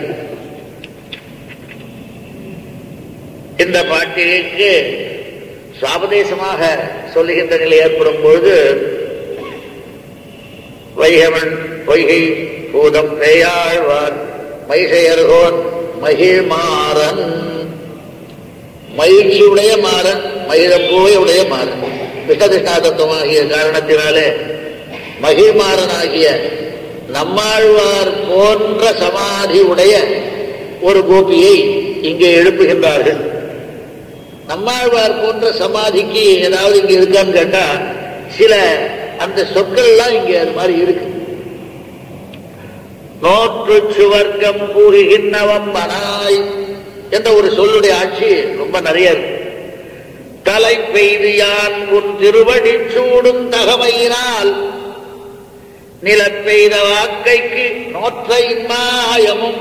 இந்த பாட்டிற்கு சுவாபதேசமாக சொல்லுகின்ற நிலை ஏற்படும் பொழுது வைகவன் பொய்கை பூதம் பேயாழ்வார் மைசையர்கோன் மகிழ்மாறன் மகிழ்ச்சியுடைய மாறன் மகிழம்பூவை உடைய மாறன் விஷ்ணகிருஷ்ணா தத்துவமாகிய காரணத்தினாலே மகிழ்மாறனாகிய நம்மாழ்வார் போன்ற சமாதி உடைய ஒரு கோபியை இங்கே எழுப்புகின்றார்கள் நம்மாழ்வார் போன்ற சமாதிக்கு ஏதாவது இங்க இருக்கான்னு கேட்டா சில அந்த சொற்கள் எல்லாம் இங்க அது மாதிரி இருக்கு நோற்று சுவர்க்கம் கூறுகின்றவம் மனாய் என்ற ஒரு சொல்லுடைய ஆட்சி ரொம்ப நிறைய இருக்கு தலை பெய்து யான் உன் திருவடி சூடும் தகமையினால் நிலப்பெய்த வாக்கைக்கு நோற்ற இம்மாயமும்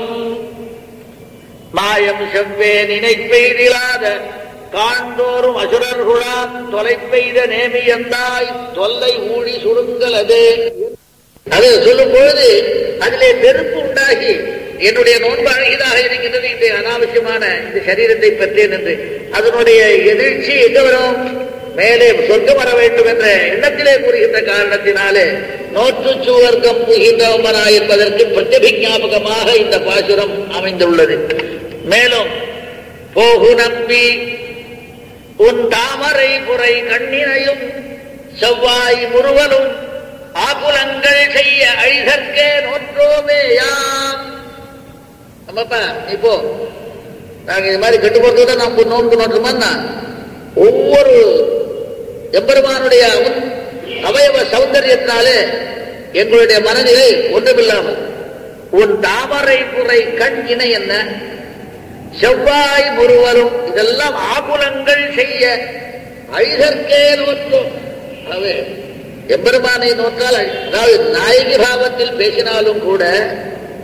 மாயம் செவ்வே நினைப்பெய்திலாத காண்தோறும் அசுரர்குழான் தொலை பெய்த நேமியந்தாய் தொல்லை ஊழி சுருங்கலது அது சொல்லும் பொழுது அதிலே வெறுப்பு உண்டாகி என்னுடைய நோன்பாகியதாக இருக்கின்றது இந்த அனாவசியமான இந்த சரீரத்தை பெற்றேன் என்று அதனுடைய எதிர்ச்சி எங்க வரும் மேலே சொர்க்கம் வர வேண்டும் என்ற எண்ணத்திலே கூறுகின்ற காரணத்தினாலே நோற்று சுவர்க்கம் புகின்றவமனா என்பதற்கு பிரத்யபிஞாபகமாக இந்த பாசுரம் அமைந்துள்ளது மேலும் போகு நம்பி உன் தாமரை புரை கண்ணினையும் செவ்வாய் முருவலும் ஆகுலங்கள் செய்ய அழிதற்கே நோற்றோமேயாம் நம்மப்பா நீ போ நாங்க இது மாதிரி கெட்டு போறது தான் நம்ம நோன்பு நோட்டுமான்னா ஒவ்வொரு எம்பெருமானுடைய அவன் அவயவ சௌந்தரியத்தினாலே எங்களுடைய மனநிலை ஒன்றுமில்லாமல் உன் தாமரை புரை கண் இணை என்ன செவ்வாய் முருவரும் இதெல்லாம் ஆகுலங்கள் செய்ய அழிதற்கே நோற்றும் ஆகவே எம்பெருமானை நோற்றால் அதாவது நாயகி பாவத்தில் பேசினாலும் கூட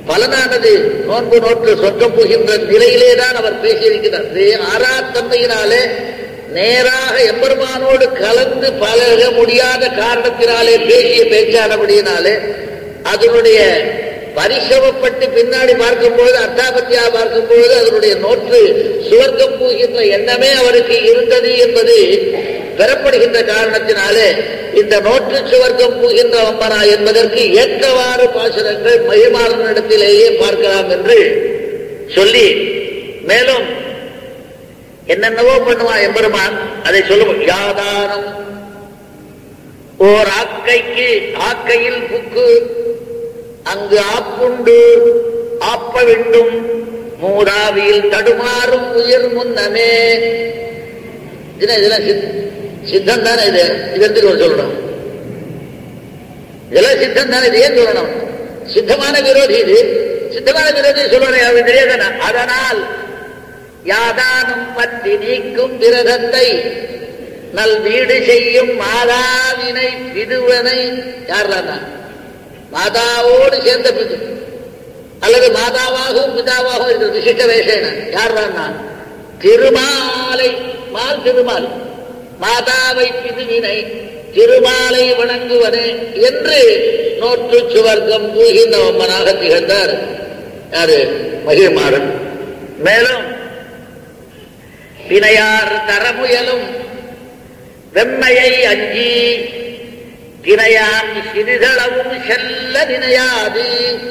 பலனானது நோன்பு நோற்று சொர்க்கம் புகின்ற நிலையிலே தான் அவர் பேசியிருக்கிறார் இது ஆறாத்தன்மையினாலே நேராக எம்பெருமானோடு கலந்து பழக முடியாத காரணத்தினாலே பேசிய பேச்சானபடியினாலே அதனுடைய பரிசவப்பட்டு பின்னாடி பார்க்கும்போது அர்த்தாபத்தியா பார்க்கும்போது அதனுடைய நோற்று சுவர்க்கம் போகின்ற எண்ணமே அவருக்கு இருந்தது என்பது பெறப்படுகின்ற காரணத்தினாலே இந்த நோற்று சுவர்க்கம் போகின்ற அம்மனா என்பதற்கு ஏற்றவாறு பாசுரங்கள் மகிமாளனிடத்திலேயே பார்க்கலாம் என்று சொல்லி மேலும் என்னென்னவோ பண்ணுவான் எம்பெருமான் அதை சொல்லுவோம் யாதானம் ஓர் ஆக்கைக்கு ஆக்கையில் புக்கு அங்கு ஆப்புண்டு ஆப்ப வேண்டும் மூதாவியில் தடுமாறும் உயிர் முன்னமே இதுல இதெல்லாம் சித்- சித்தம் தானே இது இது எடுத்துட்டு வர சொல்லணும் இதெல்லாம் சித்தம் தானே இது ஏன் சொல்லணும் சித்தமான விரோதி இது சித்தமான விரோதி சொல்லணும் அவன் தெரியாதானே அதனால் யாதானம் பற்றி நீக்கும் விரதத்தை நல் வீடு செய்யும் மாதாவினை விதுவனை யார்லான்னா மாதாவோடு சேர்ந்த பிது அல்லது மாதாவாகவும் பிதாவாகவும் இருக்கிற விசிஷ்ட வேஷேன யார்லான்னா திருமாலை மால் திருமால் மாதாவை பிதுவினை திருமாலை வணங்குவனே என்று நோற்று சுவர்க்கம் பூகின்ற ஒம்மனாக திகழ்ந்தார் யாரு மகிழ்மாறன் மேலும் வினையார் தரமுயலும் வெம்மையை அஞ்சி தினையான் சிறிதளவும் செல்ல நினையாது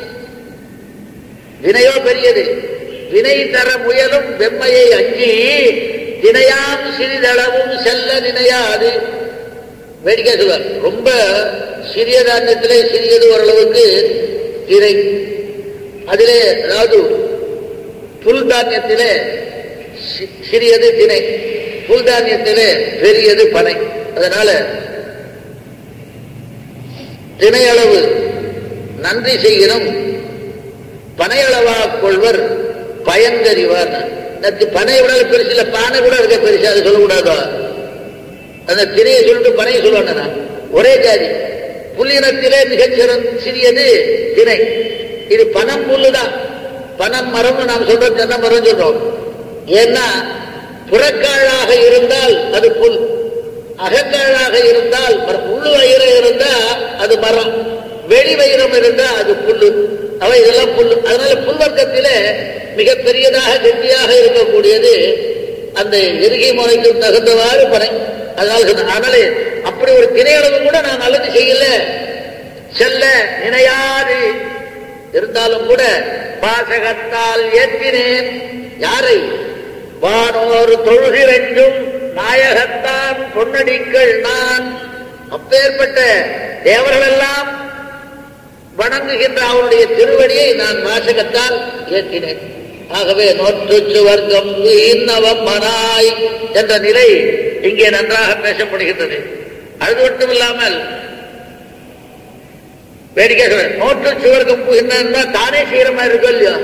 வினையோ பெரியது வினை தர முயலும் வெம்மையை அஞ்சி தினையாம் சிறிதளவும் செல்ல நினையாது வேடிக்கை சொல்வார் ரொம்ப சிறிய தானியத்திலே சிறியது ஓரளவுக்கு திரை அதிலே அதாவது புல் தானியத்திலே சி- சிறியது திணை புல் தானியத்திலே பெரியது பனை அதனால திணையளவு நன்றி செய்கிறோம் பனையளவா கொள்வர் பயன்கறிவார் நேத்து பனை விட பெருசு இல்ல பானை கூட இருக்க பெருசு அது சொல்லக்கூடாதோ அந்த திரையை சொல்லிட்டு பனையை சொல்லுவாங்க ஒரே ஜாதி புல்லினத்திலே மிகச்சிறந்த சிறியது திணை இது பனம் புல்லுதான் பனம் மரம்னு நாம் சொல்றோம் தென்னை மரம் சொல்றோம் ஏன்னா புறக்காழாக இருந்தால் அது புல் அகக்காழாக இருந்தால் மரம். உள்ளு வயிறு இருந்தா அது மரம் வெளி வைரம் இருந்தா அது புல்லு அவை இதெல்லாம் புல்லு அதனால புல் வர்க்கத்திலே மிக பெரியதாக கெட்டியாக இருக்கக்கூடியது அந்த எருகை முறைக்கு தகுந்தவாறு பனை அதனால சொன்னேன். அதனால அப்படி ஒரு திரையளவு கூட நான் நல்லது செய்யல செல்ல நினையாது இருந்தாலும் கூட பாசகத்தால் ஏற்றினேன் யாரை வானோர் தொழுகிறென்றும் நாயகத்தான் பொன்னடிக்கள் நான் அப்பேற்பட்ட தேவர்களெல்லாம் வணங்குகின்ற அவருடைய திருவடியை நான் வாசகத்தால் ஏற்றினேன் ஆகவே நோற்று சுவர்க்கம் இன்னவம்மனாய் என்ற நிலை இங்கே நன்றாக பேசப்படுகின்றது அது மட்டும் இல்லாமல் வேடிக்கை சொல்றேன். நோற்று சுவர்க்கம் புகின்ற தானே செய்யற மாதிரி இருக்கும் இல்லையா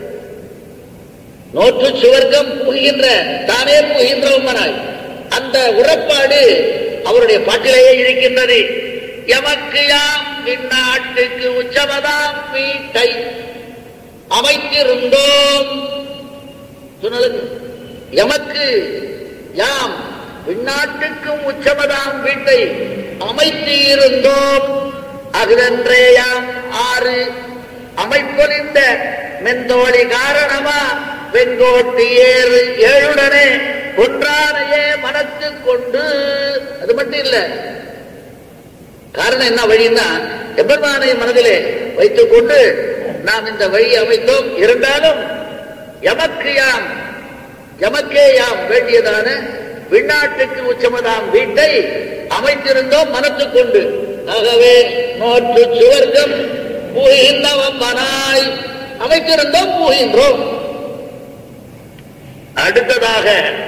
நோற்று சுவர்க்கம் புகின்ற தானே புகின்ற உம்மனாய் அந்த உறப்பாடு அவருடைய பாட்டிலேயே இருக்கின்றது எமக்கு யாம் இந்நாட்டுக்கு உச்சமதாம் வீட்டை அமைத்திருந்தோம் சொன்னது எமக்கு யாம் இந்நாட்டுக்கும் உச்சமதாம் வீட்டை அமைத்து இருந்தோம் அகுதன்றே யாம் ஆறு அமைப்பொலிந்த மெந்தோழி காரணமா வெங்கோட்டு ஏறு ஏழுடனே ஒன்றானையே மனத்து கொண்டு அது மட்டும் இல்ல காரணம் என்ன வழின்னா எபெருமானை மனதிலே வைத்துக் கொண்டு நாம் இந்த வழியை அமைத்தோம் இருந்தாலும் எமக்கு யாம் எமக்கே யாம் வேண்டியதான விண்ணாட்டுக்கு உச்சமதாம் வீட்டை அமைத்திருந்தோம் மனத்துக் கொண்டு ஆகவே நோற்று சுவர்க்கம் பூகின்றவம் மனாய் அமைத்திருந்தோம் பூகின்றோம் அடுத்ததாக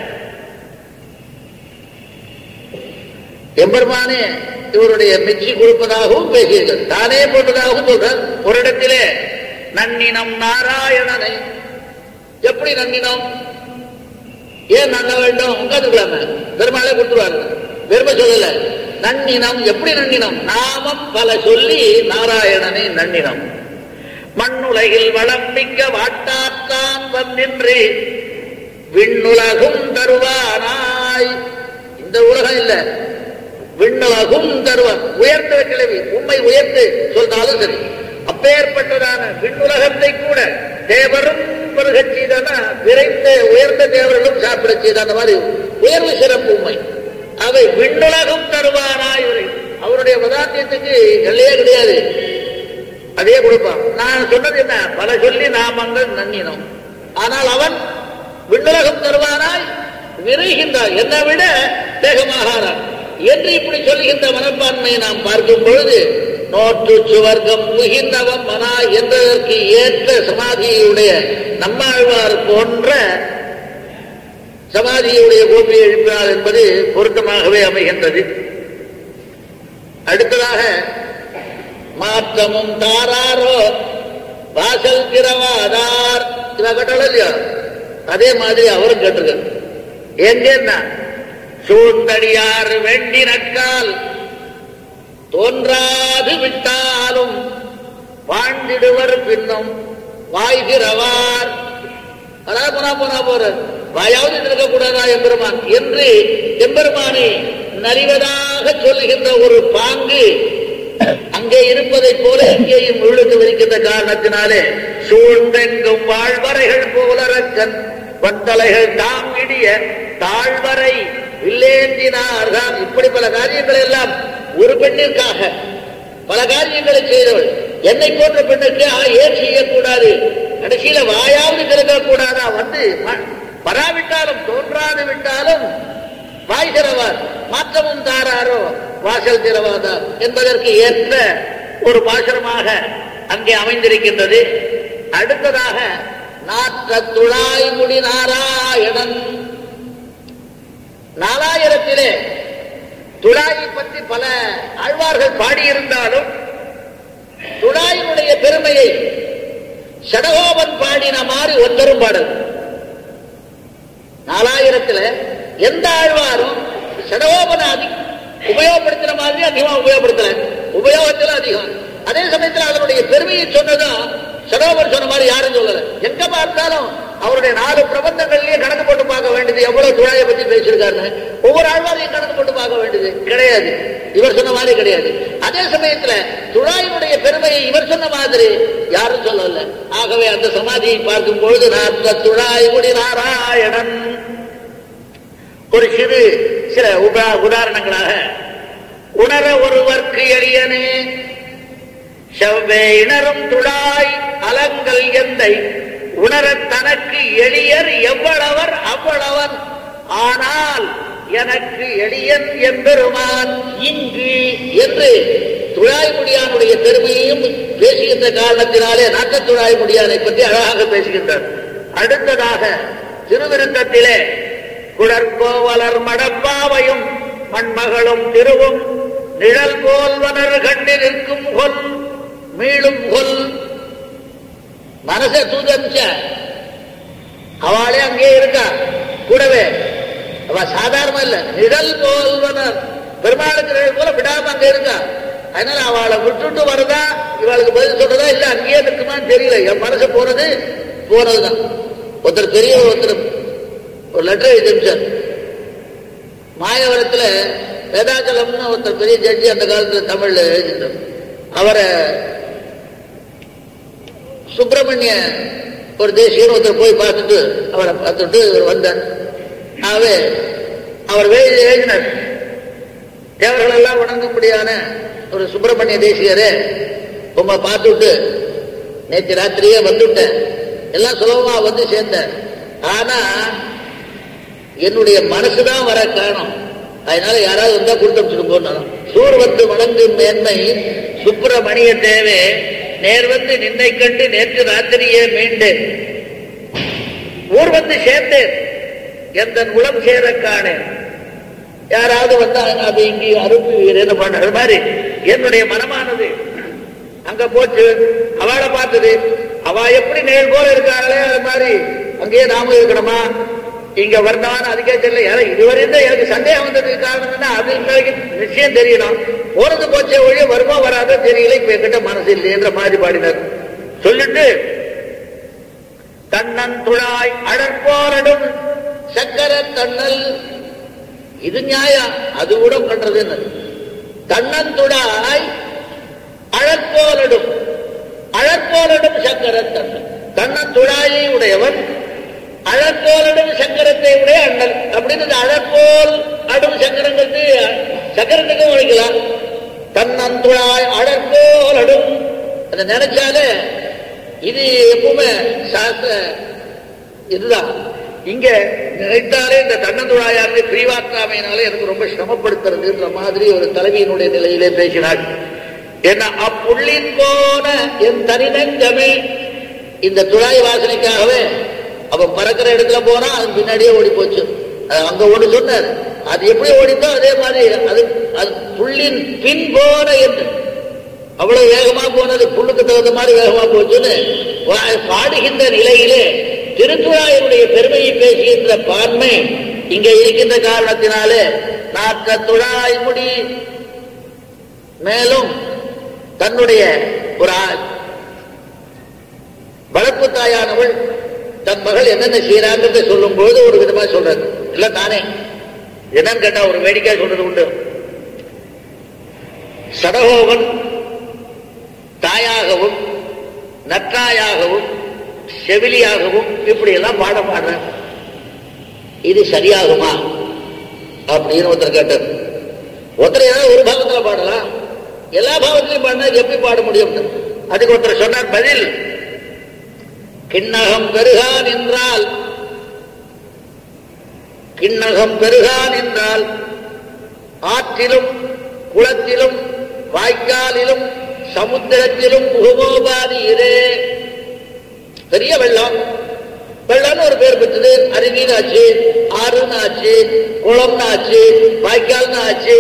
எம்பெருமானே இவருடைய மெச்சி கொடுப்பதாகவும் பேசியிருக்கிறார் தானே போட்டதாகவும் சொல்றார் ஒரு இடத்திலே நன்னினம் நாராயணனை எப்படி நன்னினம் ஏன் நன்ன வேண்டும் உட்காந்துக்கலாம பெருமாளே கொடுத்துருவாரு பெருமை சொல்லல நன்னினம் எப்படி நன்னினம் நாமம் பல சொல்லி நாராயணனை நன்னினம் மண்ணு மண்ணுலகில் வளம் மிக்க வாட்டாத்தான் வந்தின்று விண்ணுலகும் தருவானாய் இந்த உலகம் இல்ல விண்ணுலகும் தருவான் உயர்ந்த கிழவி உண்மை உயர்த்து சொன்னாலும் சரி அப்பேற்பட்டதான விண்ணுலகத்தை கூட தேவரும் பருகச் செய்தான விரைந்த உயர்ந்த தேவர்களும் சாப்பிடச் செய்த அந்த மாதிரி உயர்வு சிறப்பு உண்மை அவை விண்ணுலகம் தருவானாய் இவரை அவருடைய பதார்த்தத்துக்கு எல்லையே கிடையாது அதே கொடுப்பான் நான் சொன்னது என்ன பல சொல்லி நாமங்கள் நன்னினோம் ஆனால் அவன் விண்ணுலகம் தருவானாய் விரைகின்றார் என்னை விட தேகமாகாரான் என்று இப்படி சொல்லுகின்ற மனப்பான்மையை நாம் பார்க்கும் பொழுது நோட்டு சுவர்க்கம் புகின்றவம் மனா என்பதற்கு ஏற்ற சமாதியுடைய நம்மாழ்வார் போன்ற சமாதியுடைய கோபியை எழுப்பினார் என்பது பொருத்தமாகவே அமைகின்றது அடுத்ததாக மாற்றமும் தாராரோ வாசல் திறவாதார் இவ கட்டளை இல்லையா அதே மாதிரி அவரும் கேட்டிருக்கார் எங்கன்னா சூழ்ந்தடியார் வெண்டினக்கால் தோன்றாது விட்டாலும் வாழ்ந்திடுவர் பின்னும் வாய்கிறவார் அதான் போனா போனா போறார் வாயாவது இருக்கக்கூடாதா எம்பெருமான் என்று எம்பெருமானை நலிவதாக சொல்லுகின்ற ஒரு பாங்கு அங்கே இருப்பதைப் போல இங்கேயும் விழுந்து விரிக்கின்ற காரணத்தினாலே சூழ்ந்தெங்கும் வாழ்வரைகள் போலரக்கன் வந்தலைகள் தாம் இடிய தாழ்வரை வில்லேந்தினார்தான் இப்படி பல காரியங்கள் எல்லாம் ஒரு பெண்ணிற்காக பல காரியங்களை செய்தவள் என்னை போன்ற பெண்ணுக்கு ஆ, ஏன் செய்யக்கூடாது கடைசியில வாயாவது திறக்க கூடாதா வந்து ம- வராவிட்டாலும் தோன்றாது விட்டாலும் வாய் திறவார் மாற்றமும் தாராரோ வாசல் திறவாதார் என்பதற்கு ஏற்ற ஒரு பாசனமாக அங்கே அமைந்திருக்கின்றது அடுத்ததாக நாற்ற துழாய் முடி நாராயணன் நாலாயிரத்திலே துழாயை பற்றி பல ஆழ்வார்கள் பாடியிருந்தாலும் துழாயினுடைய பெருமையை சடகோபன் பாடின மாதிரி ஒருத்தரும் பாடல் நாலாயிரத்துல எந்த ஆழ்வாரும் சடகோபனை அதி உபயோகப்படுத்துற மாதிரி அதிகமா உபயோகப்படுத்தல உபயோகத்துல அதிகம் அதே சமயத்துல அதனுடைய பெருமையை சொன்னதும் சடகோபன் சொன்ன மாதிரி யாரும் சொல்லல எங்க பார்த்தாலும் அவருடைய நாலு பிரபந்தங்கள்லயே கணக்கு போட்டு பார்க்க வேண்டியது எவ்வளவு துழாயை பத்தி பேசியிருக்காருன்னு ஒவ்வொரு ஆழ்வாரையும் கணக்கு போட்டு பார்க்க வேண்டியது கிடையாது இவர் சொன்ன மாதிரி கிடையாது அதே சமயத்துல துழாயினுடைய பெருமையை இவர் சொன்ன மாதிரி யாரும் சொல்லல ஆகவே அந்த சமாதியை பார்க்கும் பொழுது நாத்த துழாய் முடி நாராயணன் ஒரு சிறு சில உபா உதாரணங்களாக உணர ஒருவர்க்கு எளியனே செவ்வே இணரும் துழாய் அலங்கல் எந்தை உணரத் தனக்கு எளியர் எவ்வளவர் அவ்வளவன் ஆனால் எனக்கு எளியன் எம்பெருமான் இங்கு என்று துழாய்முடியானுடைய பெருமையையும் பேசுகின்ற காரணத்தினாலே நாக்க துழாய்முடியானை பற்றி அழகாக பேசுகின்றார் அடுத்ததாக திருவிருத்தத்திலே குடற்கோவலர் மடப்பாவையும் மண்மகளும் திருவும் நிழல் போல்வனர் கண்டு நிற்கும் கொல் மீளும் கொல் மனச தூதமிச்ச அவளே அங்கே இருக்கா கூடவே அவ சாதாரண இல்ல நிழல் போல்வனர் பெருமாளுக்கு நிழல் போல விடாம அங்க இருக்கா அதனால அவளை விட்டுட்டு வருதா இவளுக்கு பதில் சொல்றதா இல்ல அங்கேயே இருக்குமான்னு தெரியல என் மனசு போனது போனதுதான் ஒருத்தர் பெரிய ஒருத்தர் ஒரு லெட்டர் எழுதிச்சார் மாயவரத்துல வேதாச்சலம்னு ஒருத்தர் பெரிய ஜட்ஜி அந்த காலத்துல தமிழ்ல எழுதிட்டார் அவரை சுப்பிரமணிய ஒரு தேசியர் ஒருத்தர் போய் பார்த்துட்டு அவரை பார்த்துட்டு இவர் வந்தார் ஆகவே அவர் எழுதி எழுதினார் தேவர்கள் எல்லாம் வணங்கும்படியான ஒரு சுப்பிரமணிய தேசியரே உங்களை பார்த்துட்டு நேற்று ராத்திரியே வந்துட்டேன் எல்லாம் சுலபமா வந்து சேர்ந்தேன் ஆனா என்னுடைய மனசுதான் வர காரணம் அதனால யாராவது வந்தா கொடுத்து போனாலும் சூர் வந்து வணங்கும் மேன்மை சுப்பிரமணிய தேவே நேர் வந்து நின்னை கண்டு நேற்று ராத்திரியே மீண்டேன் ஊர் வந்து சேர்ந்தேன் எந்த உளம் சேர காணேன் யாராவது வந்தா அது இங்கே அனுப்புவீரேன்னு பண்ண மாதிரி என்னுடைய மனமானது அங்க போச்சு அவளை பார்த்தது அவ எப்படி நேர் போல இருக்காங்களே அது மாதிரி அங்கேயே நாம இருக்கணுமா இங்க வரணும்னு அதுக்கே தெரியல ஏன்னா இதுவரையும் தான் எனக்கு சந்தேகம் வந்ததுக்கு காரணம் என்ன அது எனக்கு நிச்சயம் தெரியணும் போறது போச்சே ஒழிய வருமா வராதோ தெரியல இப்ப என்கிட்ட மனசு இல்லைன்ற மாதிரி பாடினார் சொல்லிட்டு தன்னன் துழாய் அடற்போரடும் சக்கர தன்னல் இது நியாயம் அது கூட பண்றது தன்னந்துடாய் அழற்போலடும் அழற்போலடும் சக்கர தன்னல் தன்னந்துடாயை உடையவன் அழற்போலடும் சக்கரத்தை உடைய அண்ணல் அப்படின்னு இந்த அழற்போல் அடும் சக்கரங்கிறது சக்கரத்துக்கும் உழைக்கலாம் தன்னந்துழாய் அழற்போல் அடும் அதை நினைச்சாலே இது எப்பவுமே சாஸ்திர இதுதான் இங்க நினைத்தாலே இந்த தன்னந்துழாயாருடைய பிரிவாற்றாமையினாலே எனக்கு ரொம்ப சிரமப்படுத்துறதுன்ற மாதிரி ஒரு தலைவியினுடைய நிலையிலே பேசினாள் என்ன அப்புள்ளின் போன என் தனிநெஞ்சமே இந்த துழாய் வாசனைக்காகவே அவன் பறக்கிற இடத்துல போனா அது பின்னாடியே ஓடி போச்சு அது அங்க ஓடி சொன்னார் அது எப்படி ஓடித்தோ அதே மாதிரி அது அது புள்ளின் பின் போன என்று அவ்வளவு வேகமா போனது புல்லுக்கு தகுந்த மாதிரி வேகமா போச்சுன்னு வா- பாடுகின்ற நிலையிலே திருத்துழாயனுடைய பெருமையை பேசுகின்ற பான்மை இங்கே இருக்கின்ற காரணத்தினாலே நாற்ற துழாய் முடி மேலும் தன்னுடைய ஒரு ஆ- வளர்ப்பு தாயானவள் தன் மகள் என்னென்ன செய்யறாங்கிறத சொல்லும் பொழுது ஒரு விதமா சொல்றது இல்ல தானே என்னன்னு கேட்டா ஒரு வேடிக்கை சொல்றது உண்டு சடகோவன் தாயாகவும் நற்றாயாகவும் செவிலியாகவும் இப்படி எல்லாம் பாட பாடுறேன் இது சரியாகுமா அப்படின்னு ஒருத்தர் கேட்டார் ஒருத்தர் ஏதாவது ஒரு பாகத்துல பாடலாம் எல்லா பாவத்திலையும் பாடினா இது எப்படி பாட முடியும் அதுக்கு ஒருத்தர் சொன்னார் பதில் கிண்ணகம் பெருகான் என்றால் கிண்ணகம் பெருகான் என்றால் ஆற்றிலும் குளத்திலும் வாய்க்காலிலும் சமுத்திரத்திலும் புகுமோபாதி இதே பெரிய வெள்ளம் வெள்ளம்னு ஒரு பேர் பெற்றது அருவின்னு ஆச்சு ஆறுன்னு ஆச்சு குளம்னு ஆச்சு வாய்க்கால்னு ஆச்சு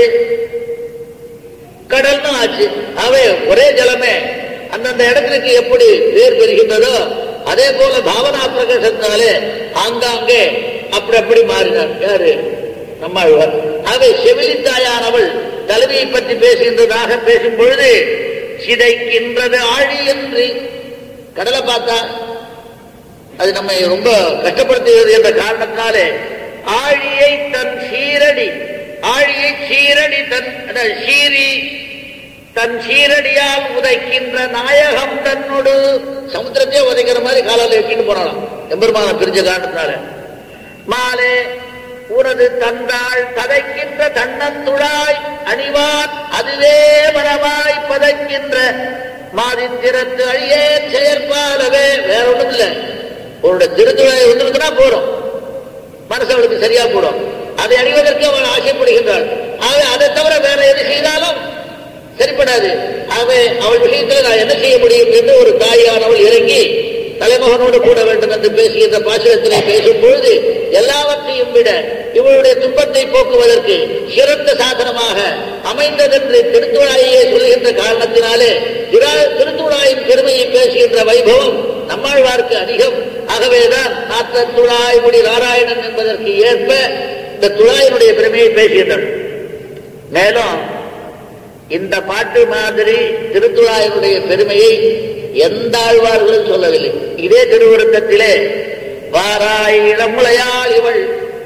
கடல்னு ஆச்சு அவை ஒரே ஜலமே அந்தந்த இடத்துக்கு எப்படி பேர் பெறுகின்றதோ அதே போல பாவனா பிரகாசத்தினாலே ஆங்காங்கே அப்படி அப்படி மாறினார் யாரு நம்மாழ்வார் அவை செவிலித்தாயானவள் தலைவியை பற்றி பேசுகின்றதாக பேசும் பொழுது சிதைக்கின்றது ஆழி என்று கடலை பார்த்தா அது நம்மை ரொம்ப கஷ்டப்படுத்துகிறது என்ற காரணத்தினாலே ஆழியை தன் சீரடி ஆழியை சீரடி தன் அதாவது சீரி தன் சீரடியால் உதைக்கின்ற நாயகம் தன்னோடு சமுத்திரத்தையே உதைக்கிற மாதிரி காலால் எட்டின்னு போனாலாம் எம்பெருமான பிரிஞ்ச காரணத்தினால மாலே உனது தந்தாள் ததைக்கின்ற தன்னந்துழாய் அணிவான் அதுவே மனமாய் பதைக்கின்ற மாதித்திரத்து அழியேன் செயற்பாலவே வேற ஒண்ணும் இல்லை உன்னோட திருத்துழாய் வந்திருக்குன்னா போறோம் மனசு அவளுக்கு சரியா போடும் அதை அணிவதற்கு அவள் ஆசைப்படுகின்றாள் ஆக அதை தவிர வேற எது செய்தாலும் சரிப்படாது ஆக அவள் விஷயத்தில் நான் என்ன செய்ய முடியும் என்று ஒரு தாயானவள் இறங்கி தலைமகனோடு கூட வேண்டும் என்று பேசுகின்ற பாசுரத்திலே பேசும் பொழுது எல்லாவற்றையும் விட இவளுடைய துன்பத்தை போக்குவதற்கு சிறந்த சாதனமாக அமைந்ததென்று திருத்துழாயையே சொல்லுகின்ற காரணத்தினாலே திரா- திருத்துழாயின் பெருமையை பேசுகின்ற வைபவம் நம்மாழ்வார்க்கு அதிகம் ஆகவேதான் நாத்த துழாய் முடி நாராயணன் என்பதற்கு ஏற்ப இந்த துழாயினுடைய பெருமையை பேசுகின்றனர் மேலும் இந்த பாட்டு மாதிரி திருத்துழாயினுடைய பெருமையை எந்த ஆழ்வார்களும் சொல்லவில்லை இதே திருவுருத்தத்திலே வாராய் இளமுலையாள் இவள்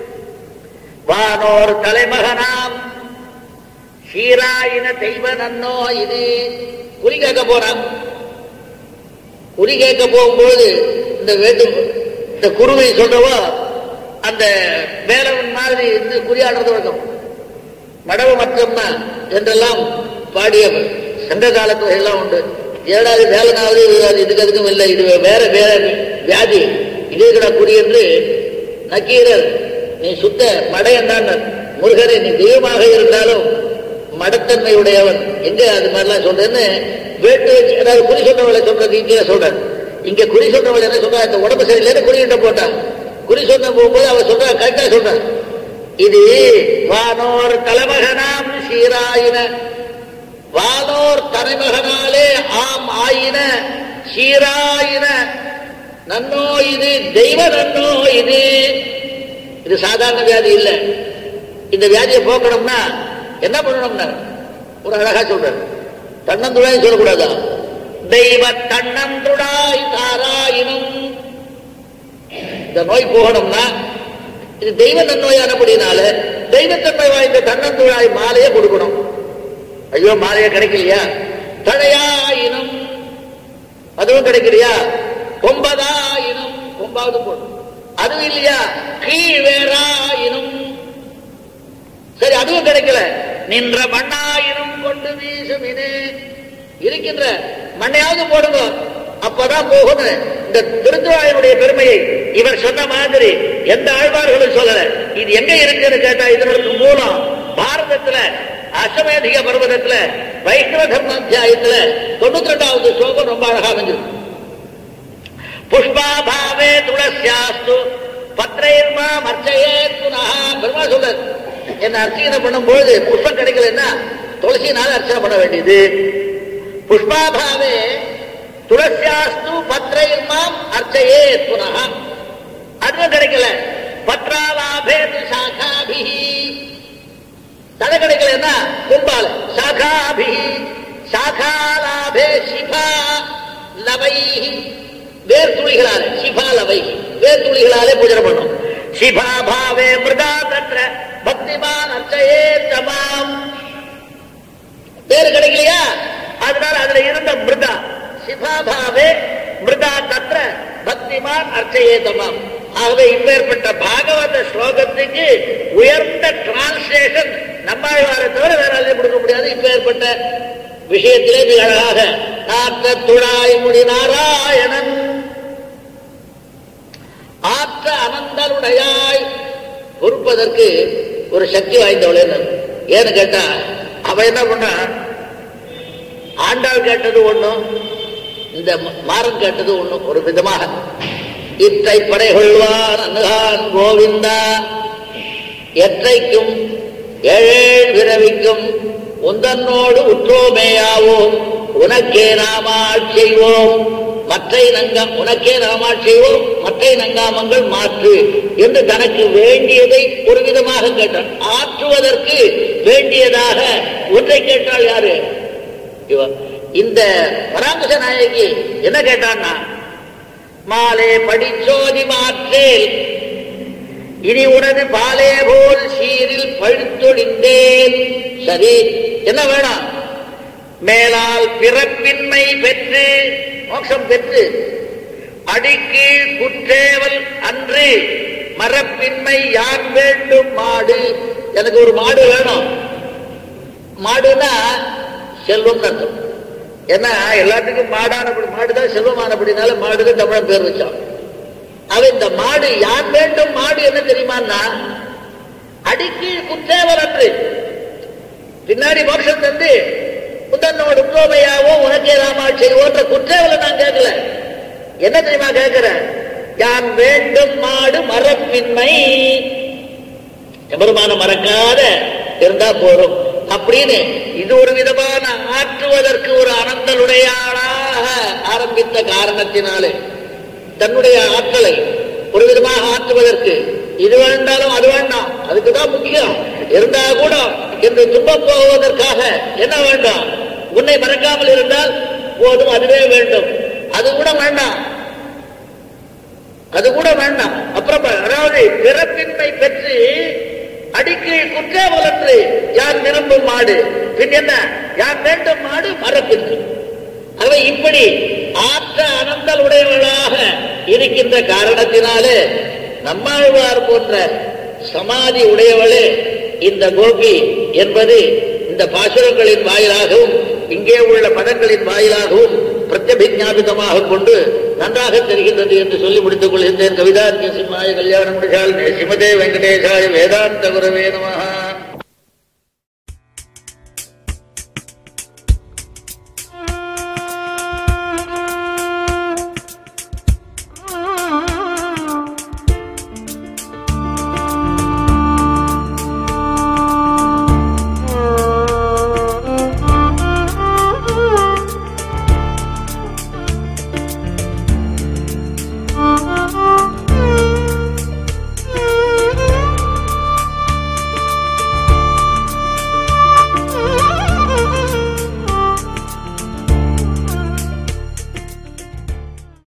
வானோர் தலைமகனாம் சீராயின தெய்வ நன்னோ இது குறி கேட்க போறான் குறி கேட்க போகும்போது இந்த வேண்டும் இந்த குருவை சொல்றவோ அந்த வேலவன் மாதிரி இருந்து குறியாடுறது வழக்கம் மடவு மற்றம்னா என்றெல்லாம் பாடிய சங்க காலத்துல எல்லாம் உண்டு ஏழாவது வேலனாவது இது இதுக்கு அதுக்கும் இல்லை இது வேற வேற வியாதி இதே கூட குறி என்று நக்கீரர் நீ சுத்த மடையன் தான் முருகரே நீ தெய்வமாக இருந்தாலும் மடத்தன்மை உடையவன் எங்க அது மாதிரிலாம் சொல்றேன்னு வேட்டு வச்சு அதாவது குறி சொன்னவளை சொல்றது இங்கே சொல்றேன் இங்க குறி சொன்னவள் என்ன சொல்றா இந்த உடம்பு சரியில்லைன்னு குறியிட்ட போட்டான் குறி சொன்ன போகும்போது அவ சொல்றா கரெக்டா சொல்றான் இது வானோர் தலைமகனாம் சீராயின வானோர் தலைமகனாலே ஆம் ஆயின சீராயின நன்னோ இது தெய்வ நன்னோ இது இது சாதாரண வியாதி இல்லை இந்த வியாதியை போக்கணும்னா என்ன பண்ணணும்னா ஒரு அழகா சொல்றாரு தன்னந்துழாய் சொல்லக்கூடாதா தெய்வ தன்னந்துடாய் தாராயினும் இந்த நோய் போகணும்னா இது தெய்வ நன்னோயானபடினால தெய்வத்தன்மை வாய்ந்த தன்னந்துழாய் மாலையை கொடுக்கணும் ஐயோ மாலையே கிடைக்கலையா தழையாயினும் அதுவும் கிடைக்கலையா கொம்பதாயினும் கொம்பாவது போடும் அதுவும் இல்லையா கீழ் வேறாயினும் சரி அதுவும் கிடைக்கல நின்ற மண்ணாயினும் கொண்டு வீசுமினே இருக்கின்ற மண்ணையாவது போடுங்க அப்பதான் போகணும் இந்த திருத்துவாயனுடைய பெருமையை இவர் சொன்ன மாதிரி எந்த ஆழ்வார்களும் சொல்லல இது எங்க இருக்குன்னு கேட்டா இதற்கு மூலம் பாரதத்துல அசமேதிக பர்வதத்துல வைஷ்ணவ தர்ம அத்தியாயத்துல தொண்ணூத்தி ரெண்டாவது ஸ்லோகம் ரொம்ப அழகா அமைஞ்சிருக்கு புஷ்பாபாவே துளசியாஸ்து பத்ரைர்மா மர்ச்சையே புனः பெருமா சொல்றார் என்ன அர்ச்சனை பண்ணும்போது புஷ்பம் கிடைக்கலன்னா துளசினால அர்ச்சனை பண்ண வேண்டியது புஷ்பாபாவே துளசியாஸ்து பத்ரைர்மாம் அர்ச்சையே புனः அதுவும் கிடைக்கல பத்ராலாபே சாகாபிஹி தலை கிடைக்கலன்னா கும்பால சாகாபி சாகாலாபே சிபா லவை வேர் துளிகளாலே சிபா லவை வேர் துளிகளாலே பூஜை பண்ணும் சிபா பாவே மிருதா தற்ற பக்திமான் அர்ச்சையே தமாம் வேறு கிடைக்கலையா அதனால அதுல இருந்த மிருதா சிபாபாவே மிருதா தத்ர பக்திமான் அர்ச்சையே தமாம் ஆகவே இப்பேற்பட்ட பாகவத ஸ்லோகத்துக்கு உயர்ந்த டிரான்ஸ்லேஷன் நம்மாழ்வாரை தவிர வேற யாராலையும் கொடுக்க முடியாது இப்பேற்பட்ட விஷயத்திலே மிக அழகாக ஆற்ற துழாய் முடி நாராயணன் ஆற்ற அனந்தருடையாய் பொறுப்பதற்கு ஒரு சக்தி வாய்ந்தவளே ஏன்னு கேட்டா அவ என்ன பண்ணா ஆண்டாள் கேட்டது ஒண்ணும் இந்த மாறன் கேட்டது ஒண்ணும் ஒரு விதமாக இத்தை படை கொள்வான் அன்னுகான் கோவிந்தா எற்றைக்கும் ஏழேழ் பிறவிக்கும் உந்தன்னோடு உற்றோமேயாவோம் உனக்கே நாமாள் செய்வோம் மற்றை நங்கம் உனக்கே நாமாள் செய்வோம் மற்றை நங்காமங்கள் மாற்று என்று தனக்கு வேண்டியதை ஒரு விதமாக கேட்டான் ஆற்றுவதற்கு வேண்டியதாக ஒன்றை கேட்டாள் யாரு இவ இந்த பராமரிச நாயகி என்ன கேட்டான்னா மாலே படிச்சோதி மாற்றேல் இனி உனது பாலே போல் சீரில் பழுத்தொழிந்தேன் சரி என்ன வேணாம் மேலால் பிறப்பின்மை பெற்று மோட்சம் பெற்று அடிக்கீழ் குற்றேவல் அன்று மரப்பின்மை யான் வேண்டும் மாடு எனக்கு ஒரு மாடு வேணும் மாடுனா செல்வம் அர்த்தம் ஏன்னா எல்லாத்துக்கும் மாடானபடி மாடுதான் செல்வமானபடினால மாடுக்கு தமிழன் பேர் வச்சான் அவன் இந்த மாடு யார் வேண்டும் மாடு என்ன தெரியுமான்னா அடிக்கீழ் குற்றேவல் அன்று பின்னாடி மோட்சம் தந்து புத்தனோட உத்தோமையாவோ உனக்கே ராமா செய்வோன்ற குற்றேவலை நான் கேட்கல என்ன தெரியுமா கேட்கிறேன் யான் வேண்டும் மாடு மரப்பின்மை எபெருமான மறக்காத இருந்தா போறோம் அப்படின்னு இது ஒரு விதமான ஆற்றுவதற்கு ஒரு அனந்தலுடையாளாக ஆரம்பித்த காரணத்தினாலே தன்னுடைய ஆற்றலை ஒரு விதமாக ஆற்றுவதற்கு இது வேண்டாலும் அது வேண்டாம் அதுக்குதான் முக்கியம் இருந்தா கூட என்று துன்பம் போவதற்காக என்ன வேண்டாம் உன்னை மறக்காமல் இருந்தால் போதும் அதுவே வேண்டும் அது கூட வேண்டாம் அது கூட வேண்டாம் அப்புறம் அதாவது பிறப்பின்மை பெற்று அடிக்கீழ் குற்றாவலன்று யார் விரும்பும் மாடு பின் என்ன யார் வேண்டும் மாடு மரப்பிற்கு அவை இப்படி ஆற்ற அனந்தல் உடையவளாக இருக்கின்ற காரணத்தினாலே நம்மாழ்வார் போன்ற சமாதி உடையவளே இந்த கோபி என்பது இந்த பாசுரங்களின் வாயிலாகவும் இங்கே உள்ள பதங்களின் வாயிலாகவும் பிரத்யபிஜாபிதமாக கொண்டு நன்றாக தெரிகின்றது என்று சொல்லி முடித்துக் கொள்கின்றேன் கவிதார்க்கிய சிம்மாய கல்யாணம் முடிச்சால் சிமதே வெங்கடேசாய வேதாந்த குரவே நமஹா